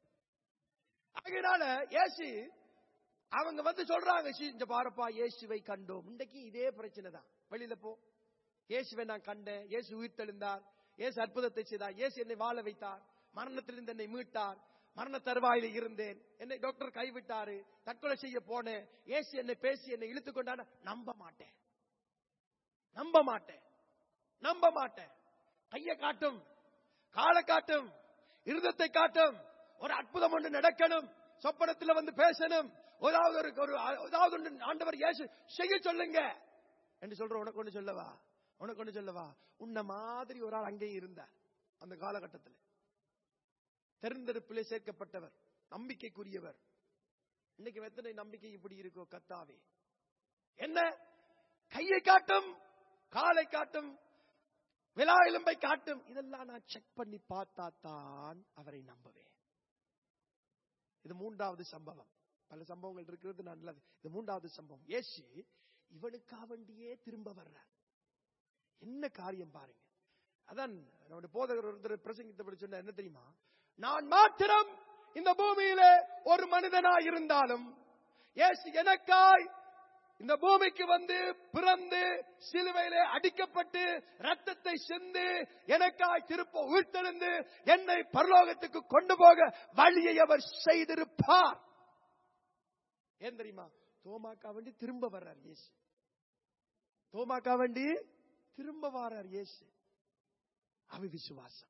அதனால இயேசு அவங்க வந்து சொல்றாங்க "சீ, இந்த பாருப்பா இயேசுவை கண்டோம் இன்றைக்கு இதே பிரச்சனை தான் வெளியில போ இயேசுவை நான் கண்டேன் இயேசு உயிர் தெளிந்தார் இயேசு அற்புதத்தை செய்தார் இயேசு என்னை வாழ வைத்தார் மரணத்திலிருந்து என்னை மீட்டார் மரண தருவாயில இருந்தேன் என்னை டாக்டர் கைவிட்டாரு தற்கொலை செய்ய போனேன் இயேசு என்னை பேசி என்னை இழுத்து கொண்டாட நம்ப மாட்டேன் நம்ப மாட்டேன் நம்ப மாட்டேன் கையை காட்டும் காலை காட்டும் இருதத்தை காட்டும் ஒரு அற்புதம் ஒன்று நடக்கணும் சொப்பனத்தில் வந்து பேசணும் ஏதாவது ஒரு ஒரு ஏதாவது ஒன்று ஆண்டவர் இயேசு செய்ய சொல்லுங்க என்று சொல்ற உனக்கு ஒன்று சொல்லவா உனக்கு ஒன்று சொல்லவா உன்ன மாதிரி ஒரு ஆள் அங்கேயும் இருந்தார் அந்த காலகட்டத்தில் தெரிந்தெடுப்பிலே சேர்க்கப்பட்டவர் நம்பிக்கைக்குரியவர் இன்னைக்கு எத்தனை நம்பிக்கை இப்படி இருக்கோ கத்தாவே என்ன கையை காட்டும் காலை காட்டும் விழா எலும்பை காட்டும் இதெல்லாம் நான் செக் பண்ணி பார்த்தா தான் அவரை நம்புவேன் இது மூன்றாவது சம்பவம் பல சம்பவங்கள் இருக்கிறது நல்லது இது மூன்றாவது சம்பவம் இயேசு இவனுக்காக வேண்டியே திரும்ப வர்றார் என்ன காரியம் பாருங்க அதான் நம்முடைய போதகர் ஒருத்தர் பிரசங்கித்தபடி சொன்ன என்ன தெரியுமா நான் மாத்திரம் இந்த பூமியிலே ஒரு மனிதனாய் இருந்தாலும் இயேசு எனக்காய் இந்த பூமிக்கு வந்து பிறந்து சிலுவையிலே அடிக்கப்பட்டு ரத்தத்தை சிந்து எனக்காய் திருப்ப உயிர்த்தெழுந்து என்னை பரலோகத்துக்கு கொண்டு போக வழியை அவர் செய்திருப்பார் ஏன் தெரியுமா தோமாக்கா வேண்டி திரும்ப வர்றார் இயேசு தோமாக்கா வேண்டி திரும்ப வர்றார் இயேசு அவி விசுவாசம்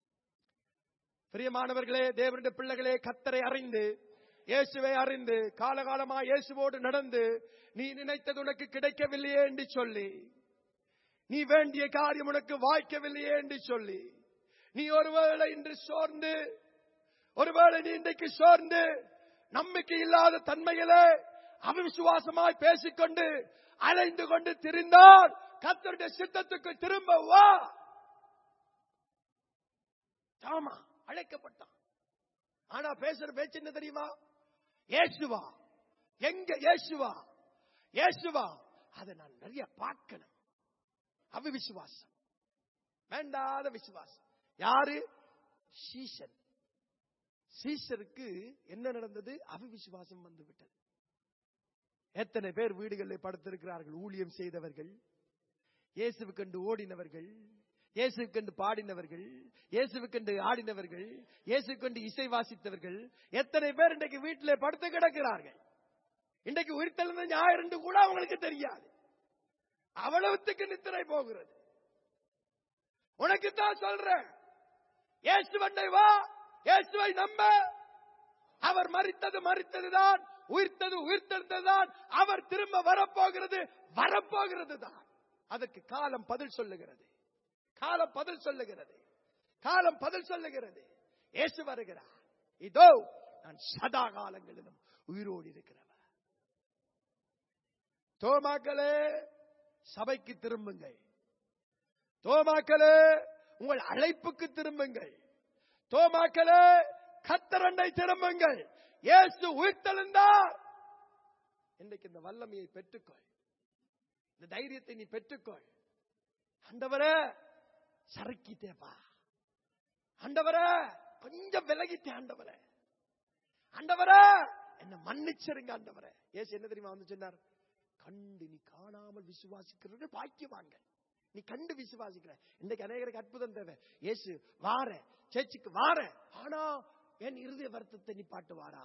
பிரியமானவர்களே தேவனுடைய பிள்ளைகளே கத்தரை அறிந்து இயேசுவை அறிந்து காலகாலமா இயேசுவோடு நடந்து நீ நினைத்தது உனக்கு கிடைக்கவில்லையே என்று சொல்லி நீ வேண்டிய காரியம் உனக்கு வாய்க்கவில்லையே என்று சொல்லி நீ ஒருவேளை இன்று சோர்ந்து ஒருவேளை நீ இன்றைக்கு சோர்ந்து நம்பிக்கை இல்லாத தன்மையிலே அவிசுவாசமாய் பேசிக்கொண்டு அலைந்து கொண்டு திரிந்தால் கத்தருடைய சித்தத்துக்கு திரும்ப வா ஆமா அழைக்கப்பட்டான் ஆனா பேசுற பேச்சு என்ன தெரியுமா இயேசுவா எங்க இயேசுவா இயேசுவா அதை நான் நிறைய பார்க்கணும் அவ விசுவாசம் வேண்டாத விசுவாசம் யாரு சீசன் சீசருக்கு என்ன நடந்தது அவ விசுவாசம் வந்து விட்டது எத்தனை பேர் வீடுகளில் படுத்திருக்கிறார்கள் ஊழியம் செய்தவர்கள் இயேசுவுக்கண்டு ஓடினவர்கள் இயேசுக்கண்டு பாடினவர்கள் இயேசுக்கண்டு ஆடினவர்கள் இயேசுக்கண்டு இசை வாசித்தவர்கள் எத்தனை பேர் இன்றைக்கு வீட்டிலே படுத்து கிடக்கிறார்கள் இன்றைக்கு உயிர்த்தெழுந்த ஞாயிறு என்று கூட அவங்களுக்கு தெரியாது அவ்வளவுத்துக்கு நித்திரை போகிறது உனக்கு தான் சொல்றேன் இயேசுவண்டை வா இயேசுவை நம்ப அவர் மறித்தது மறித்ததுதான் உயிர்த்தது உயிர்த்தெழுந்ததுதான் அவர் திரும்ப வரப்போகிறது வரப்போகிறது தான் அதற்கு காலம் பதில் சொல்லுகிறது காலம் பதில் சொல்லுகிறது காலம் பதில் சொல்லுகிறது இயேசு வருகிறார் இதோ நான் சதா காலங்களிலும் உயிரோடு இருக்கிறவர் தோமாக்களே சபைக்கு திரும்புங்கள் தோமாக்களே உங்கள் அழைப்புக்கு திரும்புங்கள் தோமாக்களே கத்தரண்டை திரும்புங்கள் இயேசு உயிர்த்தெழுந்தார் இன்றைக்கு இந்த வல்லமையை பெற்றுக்கொள் இந்த தைரியத்தை நீ பெற்றுக்கொள் ஆண்டவரே சறுக்கிட்டேப்பா ஆண்டவரே கொஞ்சம் விலகிட்டேன் ஆண்டவரே ஆண்டவரே என்ன மன்னிச்சிருங்க ஆண்டவரே ஏசு என்ன தெரியுமா வந்து சொன்னார் கண்டு நீ காணாமல் விசுவாசிக்கிறது பாக்கியவாங்க நீ கண்டு விசுவாசிக்கிற இன்னைக்கு அநேகருக்கு அற்புதம் தேவை இயேசு வார சேர்ச்சுக்கு வார ஆனா என் இருதய வருத்தத்தை நிப்பாட்டுவாரா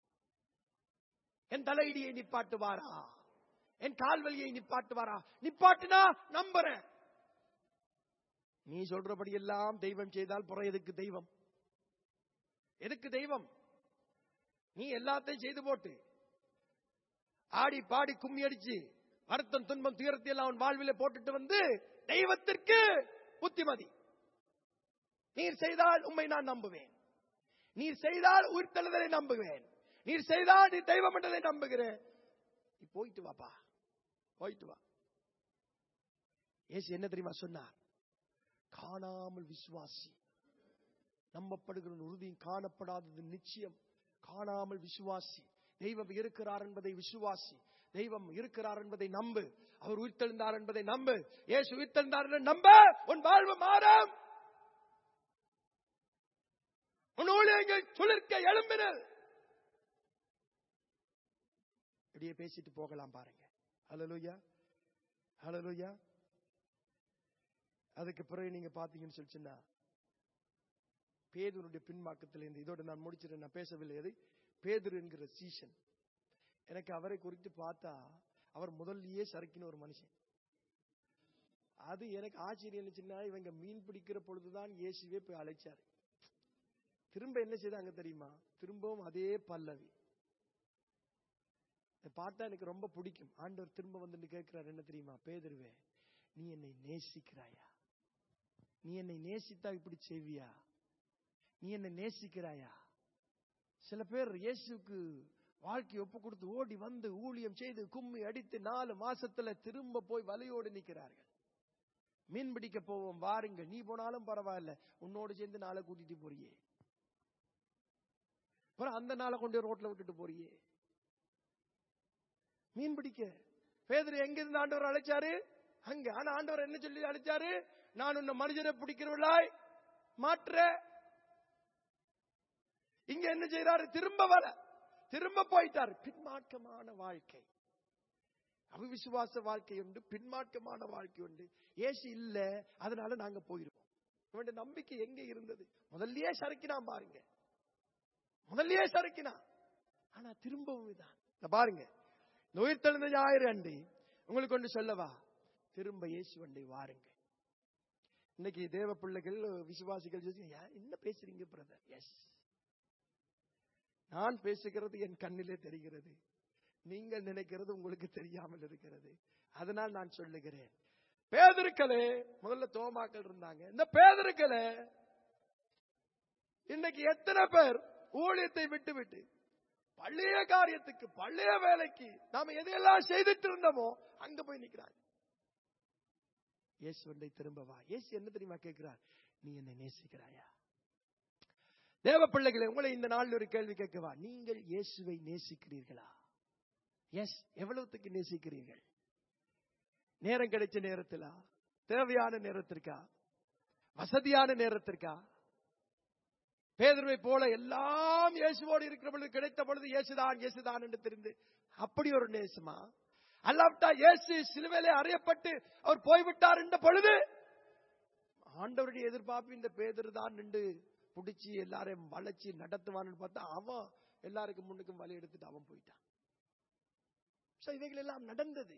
என் தலையிடியை நிப்பாட்டுவாரா என் கால்வலியை நிப்பாட்டுவாரா நிப்பாட்டுனா நம்புறேன் நீ சொல்றபடி எல்லாம் தெய்வம் செய்தால் புற எதுக்கு தெய்வம் எதுக்கு தெய்வம் நீ எல்லாத்தையும் செய்து போட்டு ஆடி பாடி கும்மி அடிச்சு வருத்தம் துன்பம் துயரத்தை எல்லாம் அவன் வாழ்வில போட்டுட்டு வந்து தெய்வத்திற்கு புத்திமதி நீர் செய்தால் உண்மை நான் நம்புவேன் நீர் செய்தால் உயிர்த்தெழுதலை நம்புவேன் நீர் செய்தால் நீ தெய்வம் என்றதை நம்புகிறேன் நீ போயிட்டு வாப்பா போயிட்டு வா ஏசு என்ன தெரியுமா சொன்னார் காணாமல் விசுவாசி நம்பப்படுகிற உறுதியும் காணப்படாதது நிச்சயம் காணாமல் விசுவாசி தெய்வம் இருக்கிறார் என்பதை விசுவாசி தெய்வம் இருக்கிறார் என்பதை நம்பு அவர் உயிர்த்தெழுந்தார் என்பதை நம்பு ஏசு உயிர்த்தெழுந்தார் என்று நம்ப உன் வாழ்வு மாறும் உன் ஊழியங்கள் சுளிர்க்க எழும்பினல் இப்படியே பேசிட்டு போகலாம் பாருங்க ஹalleluya ஹalleluya அதுக்கு பிறகு நீங்க பாத்தீங்கன்னு சொல்லிச்சுன்னா பேதுருடைய பின்மாக்கத்தில் இருந்து இதோட நான் முடிச்சிட்டேன் நான் பேசவில்லை எதை பேதுரு என்கிற சீசன் எனக்கு அவரை குறித்து பார்த்தா அவர் முதல்லயே சறுக்கின ஒரு மனுஷன் அது எனக்கு ஆச்சரியம் இருந்துச்சுன்னா இவங்க மீன் பிடிக்கிற பொழுதுதான் இயேசுவே போய் அழைச்சாரு திரும்ப என்ன செய்தாங்க தெரியுமா திரும்பவும் அதே பல்லவி இதை பார்த்தா எனக்கு ரொம்ப பிடிக்கும் ஆண்டவர் திரும்ப வந்து கேட்கிறார் என்ன தெரியுமா பேதுருவே நீ என்னை நேசிக்கிறாயா நீ என்னை நேசித்தா இப்படி செய்வியா நீ என்னை நேசிக்கிறாயா சில பேர் இயேசுக்கு வாழ்க்கை ஒப்பு கொடுத்து ஓடி வந்து ஊழியம் செய்து கும்மி அடித்து நாலு மாசத்துல திரும்ப போய் வலையோடு நிக்கிறார்கள் மீன் பிடிக்க போவோம் வாருங்க நீ போனாலும் பரவாயில்ல உன்னோடு சேர்ந்து நாளை கூட்டிட்டு போறியே அப்புறம் அந்த நாளை கொண்டு ரோட்ல விட்டுட்டு போறியே மீன் பிடிக்க பேதர் எங்க இருந்து ஆண்டவர் அழைச்சாரு அங்க ஆனா ஆண்டவர் என்ன சொல்லி அழைச்சாரு நான் உன்னை மனுஷரை பிடிக்கிறவளாய் மாற்ற இங்க என்ன செய்யறாரு திரும்ப வர திரும்ப போயிட்டார் பின்மாற்றமான வாழ்க்கை அவிசுவாச வாழ்க்கை உண்டு பின்மாற்றமான வாழ்க்கை உண்டு ஏசு இல்ல அதனால நாங்க போயிருவோம் இவன் நம்பிக்கை எங்க இருந்தது முதல்லயே சறுக்கினா பாருங்க முதல்லயே சறுக்கினா ஆனா திரும்பவும் இதான் இந்த பாருங்க இந்த உயிர்த்தெழுந்த ஞாயிறு அண்டி உங்களுக்கு ஒன்று சொல்லவா திரும்ப இயேசு அண்டை வாருங்க இன்னைக்கு தேவ பிள்ளைகள் விசுவாசிகள் சொல்லி, "யா, என்ன பேசுறீங்க பிரதர் எஸ் நான் பேசுகிறது என் கண்ணிலே தெரிகிறது நீங்கள் நினைக்கிறது உங்களுக்கு தெரியாமல் இருக்கிறது அதனால் நான் சொல்லுகிறேன் பேதருக்களே முதல்ல தோமாக்கள் இருந்தாங்க இந்த பேதருக்களே இன்னைக்கு எத்தனை பேர் ஊழியத்தை விட்டு விட்டு பழைய காரியத்துக்கு பழைய வேலைக்கு நாம எதையெல்லாம் செய்துட்டு இருந்தோமோ அங்க போய் நிக்கிறாங்க இயேசு ஒன்றை திரும்ப வா இயேசு என்ன தெரியுமா கேட்கிறார் நீ என்னை நேசிக்கிறாயா தேவ பிள்ளைகளை உங்களை இந்த நாள் ஒரு கேள்வி கேட்கவா நீங்கள் இயேசுவை நேசிக்கிறீர்களா எஸ் எவ்வளவுத்துக்கு நேசிக்கிறீர்கள் நேரம் கிடைச்ச நேரத்திலா தேவையான நேரத்திற்கா வசதியான நேரத்திற்கா பேதுருவை போல எல்லாம் இயேசுவோடு இருக்கிற பொழுது கிடைத்த பொழுது இயேசுதான் இயேசுதான் என்று தெரிந்து அப்படி ஒரு நேசமா அல்லாவிட்டா இயேசு சிலுவையிலே அறியப்பட்டு அவர் போய்விட்டார் என்ற பொழுது ஆண்டவருடைய எதிர்பார்ப்பு இந்த பேதர் தான் நின்று பிடிச்சி எல்லாரையும் வளைச்சி நடத்துவான்னு பார்த்தா அவன் எல்லாருக்கும் முன்னுக்கும் வழி எடுத்துட்டு அவன் போயிட்டான் So, இவைகள் எல்லாம் நடந்தது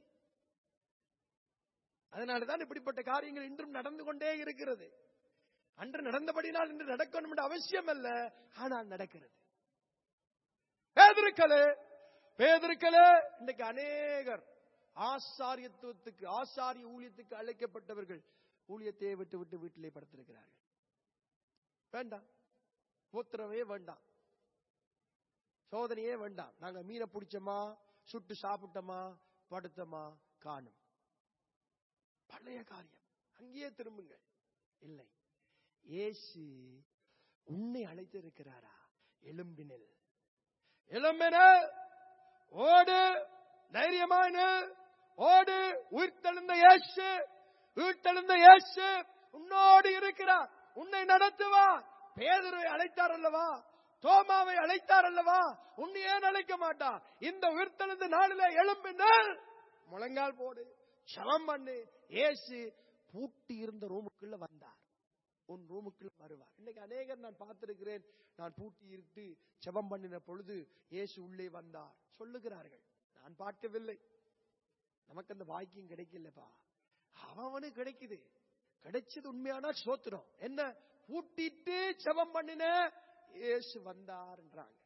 அதனாலதான் இப்படிப்பட்ட காரியங்கள் இன்றும் நடந்து கொண்டே இருக்கிறது அன்று நடந்தபடினால் இன்று நடக்கணும் என்ற அவசியம் அல்ல ஆனால் நடக்கிறது பேதருக்களே பேதருக்களே இன்னைக்கு அநேகர் ஆசாரியத்துவத்துக்கு ஆசாரிய ஊழியத்துக்கு அழைக்கப்பட்டவர்கள் ஊழியத்தையே விட்டு விட்டு வீட்டிலே படுத்திருக்கிறார்கள் வேண்டாம் மூத்திரமே வேண்டாம் சோதனையே வேண்டாம் நாங்க மீனை பிடிச்சோமா சுட்டு சாப்பிட்டோமா படுத்தமா காணும் பழைய காரியம் அங்கேயே திரும்புங்க இல்லை இயேசு உன்னை அழைத்திருக்கிறாரா எலும்பினில் எலும்பினில் ஓடு தைரியமான ஓடு உயிர்த்தெழுந்த இயேசு உயிர்த்தெழுந்த இயேசு உன்னோடு இருக்கிறார் உன்னை நடத்துவார் பேதுருவை அழைத்தார் அல்லவா தோமாவை அழைத்தார் அல்லவா உன்னை ஏன் அழைக்க மாட்டார் இந்த உயிர்த்தெழுந்த நாளில எழும்பினால் முழங்கால் போடு சலம் பண்ணு ஏசு பூட்டி இருந்த ரூமுக்குள்ள வந்தார் உன் ரூமுக்குள்ள வருவார் இன்னைக்கு அநேகர் நான் பார்த்திருக்கிறேன் நான் பூட்டி இருந்து செபம் பண்ணின பொழுது இயேசு உள்ளே வந்தார் சொல்லுகிறார்கள் நான் பார்க்கவில்லை நமக்கு அந்த வாக்கியம் கிடைக்கலப்பா அவனு கிடைக்குது கிடைச்சது உண்மையான சோத்திரம் என்ன பூட்டிட்டு செபம் பண்ணின இயேசு வந்தார்ன்றாங்க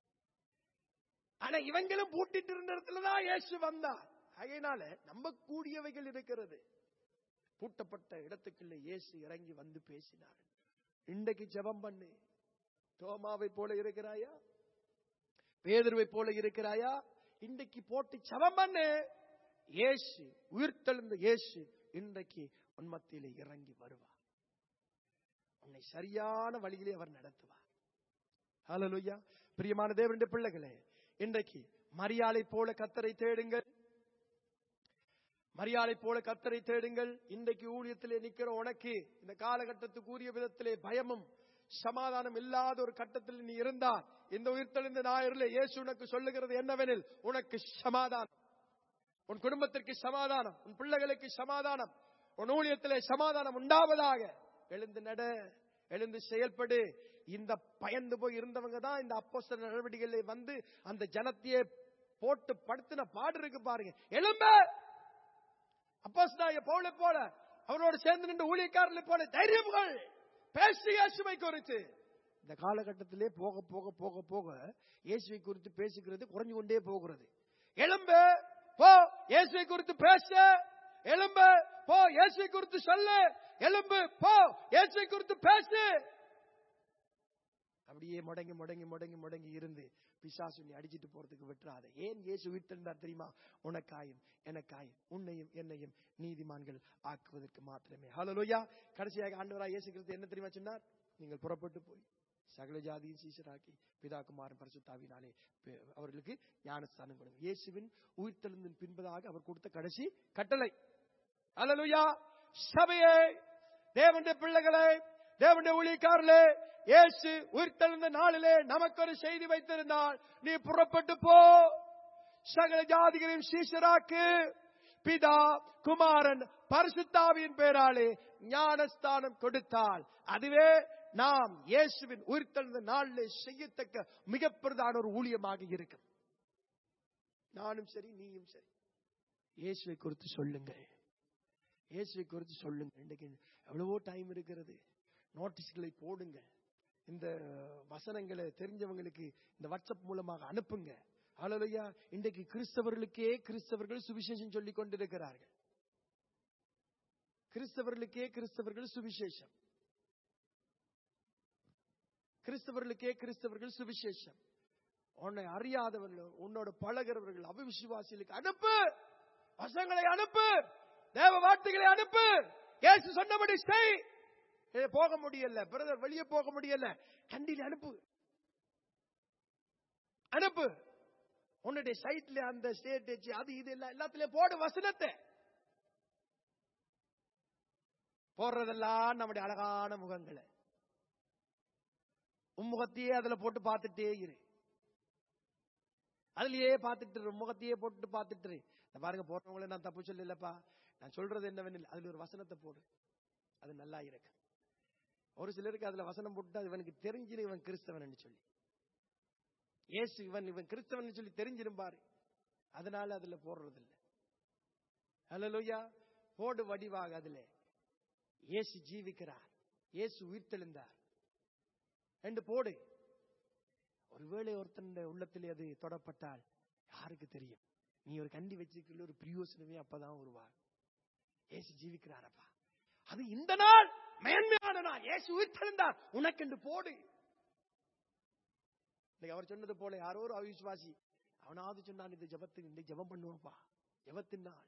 ஆனா இவங்களும் பூட்டிட்டு இருந்த இடத்துலதான் இயேசு வந்தார் அதனால நம்பக்கூடியவைகள் இருக்கிறது பூட்டப்பட்ட இடத்துக்குள்ள இயேசு இறங்கி வந்து பேசினார் இன்றைக்கு ஜெபம் பண்ணு தோமாவை போல இருக்கிறாயா பேதுருவை போல இருக்கிறாயா இன்றைக்கு போட்டு ஜெபம் பண்ணு இயேசு உயிர்த்தெழுந்த இயேசு இன்றைக்கு உன் மத்தியிலே இறங்கி வருவார் உன்னை சரியான வழியிலே அவர் நடத்துவார் ஹalleluya பிரியமான தேவனுடைய பிள்ளைகளே இன்றைக்கு மரியாதை போல கத்தரை தேடுங்கள் மரியாதை போல கத்தரை தேடுங்கள் இன்றைக்கு ஊழியத்திலே நிக்கிற உனக்கு இந்த காலகட்டத்துக்கு உரிய விதத்திலே பயமும் சமாதானம் இல்லாத ஒரு கட்டத்தில் நீ இருந்தால் இந்த உயிர்த்தெழுந்த ஞாயிறிலே இயேசு உனக்கு சொல்லுகிறது என்னவெனில் உனக்கு சமாதானம் உன் குடும்பத்திற்கு சமாதானம் உன் பிள்ளைகளுக்கு சமாதானம் உன் ஊழியத்திலே சமாதானம் உண்டாவதாக எழுந்து நட எழுந்து செயல்படு இந்த பயந்து போய் இருந்தவங்க தான் இந்த அப்போஸ்தல நடவடிக்கைகளில் வந்து அந்த ஜனத்தையே போட்டு படுத்தின பாடு இருக்கு பாருங்க எழும்ப அப்போஸ்தலனாகிய பவுலை போல அவரோடு சேர்ந்து நின்று ஊழியக்காரர்களை போல தைரியங்கள் பேசி இயேசுவை குறித்து இந்த காலகட்டத்திலே போக போக போக போக இயேசுவை குறித்து பேசுகிறது குறைஞ்சு கொண்டே போகிறது எழும்ப போ இயேசுவை குறித்து பேச எழும்ப போ இயேசுவை குறித்து சொல்லு எழும்பு போ இயேசுவை குறித்து பேசு அப்படியே முடங்கி முடங்கி முடங்கி முடங்கி இருந்து பிசாசு நீ அடிச்சிட்டு போறதுக்கு விட்டுறாத ஏன் இயேசு உயிர்த்தெழுந்தார் தெரியுமா உனக்காயும் எனக்காயும் உன்னையும் என்னையும் நீதிமான்கள் ஆக்குவதற்கு மாத்திரமே ஹalleluya கடைசியாக ஆண்டவராய் இயேசு கிறிஸ்து என்ன தெரியுமா சொன்னார் நீங்கள் புறப்பட்டு போய் சகல ஜாதியின் சீசராக்கி பிதா குமாரன் பரிசுத்தாவினாலே பெ- அவர்களுக்கு ஞானஸ்தானம் கொடுங்க இயேசுவின் உயிர்த்தெழுந்தின் பின்பதாக அவர் கொடுத்த கடைசி கட்டளை ஹalleluya சபையே தேவனுடைய பிள்ளைகளே தேவனுடைய ஊழியக்காரர்களே இயேசு உயிர்த்தெழுந்த நாளிலே நமக்கு ஒரு செய்தி வைத்திருந்தால் நீ புறப்பட்டு போ சகல ஜாதிகளையும் சீசராக்கு பிதா குமாரன் பரிசுத்தாவியின் பேராலே ஞானஸ்தானம் கொடுத்தால் அதுவே நாம் இயேசுவின் உயிர்த்தெழுந்த நாளிலே செய்யத்தக்க மிக பிரதான ஒரு ஊழியமாக இருக்கும் நானும் சரி நீயும் சரி இயேசுவை குறித்து சொல்லுங்கள் இயேசுவை குறித்து சொல்லுங்க இன்னைக்கு எவ்வளவோ டைம் இருக்கிறது நோட்டீஸ்களை போடுங்க இந்த வசனங்களை தெரிஞ்சவங்களுக்கு இந்த வாட்ஸ்அப் மூலமாக அனுப்புங்க ஹalleluya இன்றைக்கு கிறிஸ்தவர்களுக்கே கிறிஸ்தவர்கள் சுவிசேஷம் சொல்லிக் கொண்டிருக்கிறார்கள் கிறிஸ்தவர்களுக்கே கிறிஸ்தவர்கள் சுவிசேஷம் கிறிஸ்தவர்களுக்கே கிறிஸ்தவர்கள் சுவிசேஷம் உன்னை அறியாதவர்கள் உன்னோட பழகிறவர்கள் அவிசுவாசிகளுக்கு அனுப்பு வசங்களை அனுப்பு தேவ வார்த்தைகளை அனுப்பு இயேசு சொன்னபடி செய் ஏ, போக முடியல பிரதர் வெளியே போக முடியல கண்டியில் அனுப்பு அனுப்பு உன்னுடைய சைட்ல அந்த ஸ்டேட் அது இது எல்லாம் எல்லாத்துலயும் போடு வசனத்தை போடுறதெல்லாம் நம்முடைய அழகான முகங்களை உன் முகத்தையே அதுல போட்டு பார்த்துட்டே இரு அதுலயே பார்த்துட்டு இரு, முகத்தையே போட்டு பார்த்துட்டு இரு. இந்த பாருங்க போட்டவங்கள நான் தப்பு சொல்லலப்பா நான் சொல்றது என்னவெனில் அதுல ஒரு வசனத்தை போடு அது நல்லா இருக்கு ஒரு சிலருக்கு அதுல வசனம் போட்டு அது இவனுக்கு தெரிஞ்சிரு இவன் கிறிஸ்தவன் சொல்லி இயேசு இவன் இவன் கிறிஸ்தவன் சொல்லி தெரிஞ்சிரும் பாரு அதனால அதுல போடுறது இல்ல ஹalleluya போடு வடிவாக அதுல இயேசு ஜீவிக்கிறார் இயேசு உயிர்த்தெழுந்தார் ரெண்டு போடு ஒருவேளை ஒருத்தன் உள்ளத்திலே அது தொடப்பட்டால் யாருக்கு தெரியும் நீ ஒரு கண்டி வச்சிருக்கல ஒரு பிரியோசனமே அப்பதான் உருவாகும் இயேசு ஜீவிக்கிறாரப்பா அது இந்த நாள் மேன்மையான நாள் இயேசு உயிர்த்தெழுந்தார் உனக்கென்று போடு இன்னைக்கு அவர் சொன்னது போல யாரோ ஒரு அவிசுவாசி அவனாவது சொன்னான் இந்த ஜெபத்துக்கு இந்த ஜெபம் பண்ணுவோம்ப்பா ஜெபத்தின் நாள்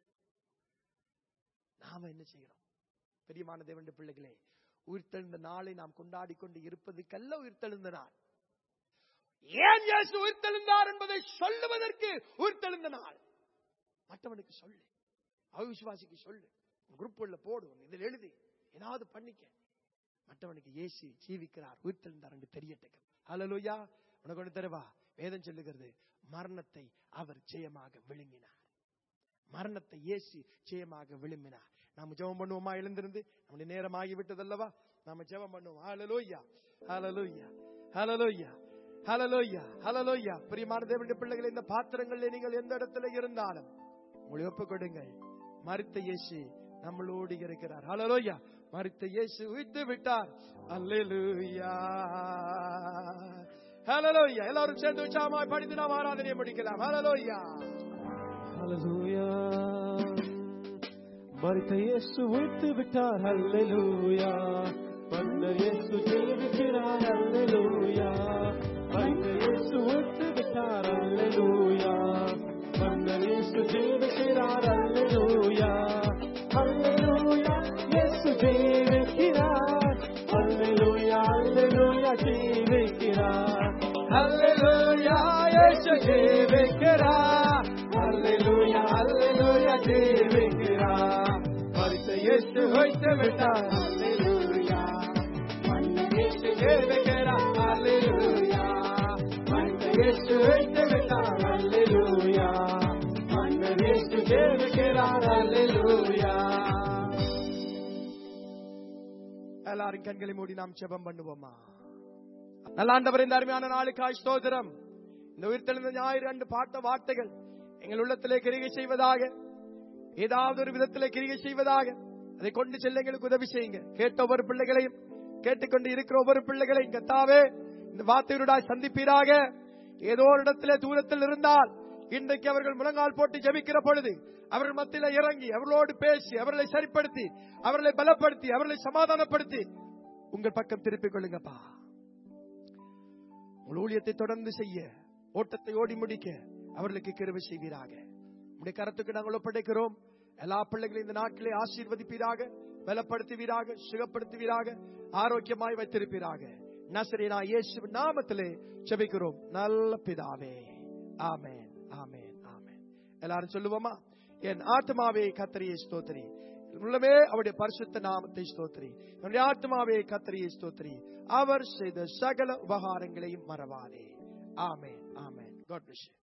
நாம என்ன செய்கிறோம் பெரியமான தேவனுடைய பிள்ளைகளே உயிர்த்தெழுந்த நாளை நாம் கொண்டாடி கொண்டு இருப்பதுக்கல்ல உயிர்த்தெழுந்த நாள் ஏன் இயேசு உயிர்த்தெழுந்தார் என்பதை சொல்லுவதற்கு உயிர்த்தெழுந்த நாள் மற்றவனுக்கு சொல்லு அவிசுவாசிக்கு சொல்லு குரூப் உள்ள போடு இதில் எழுதி ஏதாவது பண்ணிக்க மற்றவனுக்கு இயேசு ஜீவிக்கிறார் உயிர்த்தெழுந்தார் என்று தெரியட்டும் ஹalleluya உனக்கு ஒன்று தருவா வேதம் சொல்லுகிறது மரணத்தை அவர் ஜெயமாக விழுங்கினார் மரணத்தை இயேசு ஜெயமாக விழுங்கினார் நாம ஜெபம் பண்ணுவோமா எழுந்திருந்து நம்முடைய நேரம் ஆகிவிட்டதல்லவா நாம ஜெபம் பண்ணுவோம் ஹalleluya ஹalleluya ஹalleluya ஹalleluya ஹalleluya பிரியமான தேவனுடைய பிள்ளைகளே இந்த பாத்திரங்களில் நீங்கள் எந்த இடத்துல இருந்தாலும் உங்களை ஒப்புக் கொடுங்கள் மரித்த இயேசு நம்மளோடு இருக்கிறார் ஹalleluya மரித்த இயேசு உயிர்த்து விட்டார் அல்லேலூயா ஹalleluya எல்லாரும் சேர்ந்து உற்சாகமாய் படித்து நாம் ஆராதனையை முடிக்கலாம் ஹalleluya ஹalleluya மரித்த இயேசு உயிர்த்து விட்டார் ஹalleluya மன்னர் இயேசு ஜெயிக்கிறார் ஹalleluya மரித்த இயேசு உயிர்த்து விட்டார் ஹalleluya மன்னர் இயேசு ஜெயிக்கிறார் ஹalleluya ஹalleluya இயேசு ஜெயிக்கிறார் ஹalleluya ஹalleluya ஜெயிக்கிறார் ஹalleluya இயேசு ஜீவிக்கிறார் ஹalleluya ஹalleluya ஜீவிக்கிறார் மரித்த இயேசு உயிர்த்து விட்டார் ஹalleluya மன்னர் இயேசு ஜீவிக்கிறார் ஹalleluya மரித்த இயேசு உயிர்த்து விட்டார் ஹalleluya மன்னர் இயேசு ஜீவிக்கிறார் ஹalleluya எல்லாரும் கண்களை மூடி நாம் ஜெபம் பண்ணுவோமா நல்லாண்டவர் இந்த அருமையான நாளுக்காய் ஸ்தோத்திரம் இந்த உயிர்த்தெழுந்த ஞாயிறு அன்று பார்த்த வார்த்தைகள் எங்கள் உள்ளத்திலே கிரிகை செய்வதாக ஏதாவது ஒரு விதத்திலே கிரிகை செய்வதாக அதை கொண்டு செல்ல எங்களுக்கு உதவி செய்யுங்க கேட்ட ஒவ்வொரு பிள்ளைகளையும் கேட்டுக்கொண்டு இருக்கிற ஒவ்வொரு பிள்ளைகளையும் கத்தாவே இந்த வார்த்தையுடாய் சந்திப்பீராக ஏதோ ஒரு இடத்திலே தூரத்தில் இருந்தால் இன்றைக்கு அவர்கள் முழங்கால் போட்டு ஜெபிக்கிற பொழுது அவர்கள் மத்தியில இறங்கி அவர்களோடு பேசி அவர்களை சரிப்படுத்தி அவர்களை பலப்படுத்தி அவர்களை சமாதானப்படுத்தி உங்கள் பக்கம் திருப்பிக் கொள்ளுங்கப்பா உங்கள் ஊழியத்தை தொடர்ந்து செய்ய ஓட்டத்தை ஓடி முடிக்க அவர்களுக்கு கிருபை செய்வீராக உடைய கரத்துக்கு நாங்கள் ஒப்படைக்கிறோம் எல்லா பிள்ளைகளையும் இந்த நாட்டிலே ஆசீர்வதிப்பீராக பலப்படுத்துவீராக சுகப்படுத்துவீராக ஆரோக்கியமாய் வைத்திருப்பீராக நசரேனா இயேசு நாமத்திலே செபிக்கிறோம் நல்ல பிதாவே ஆமென் ஆமென் ஆமென் எல்லாரும் சொல்லுவோமா என் ஆத்மாவே கத்தரியை ஸ்தோத்திரி உள்ளமே அவருடைய பரிசுத்த நாமத்தை ஸ்தோத்திரி என்னுடைய ஆத்மாவே கத்தரியை ஸ்தோத்திரி அவர் செய்த சகல உபகாரங்களையும் மறவாதே ஆமென் ஆமென் காட் பிளஸ்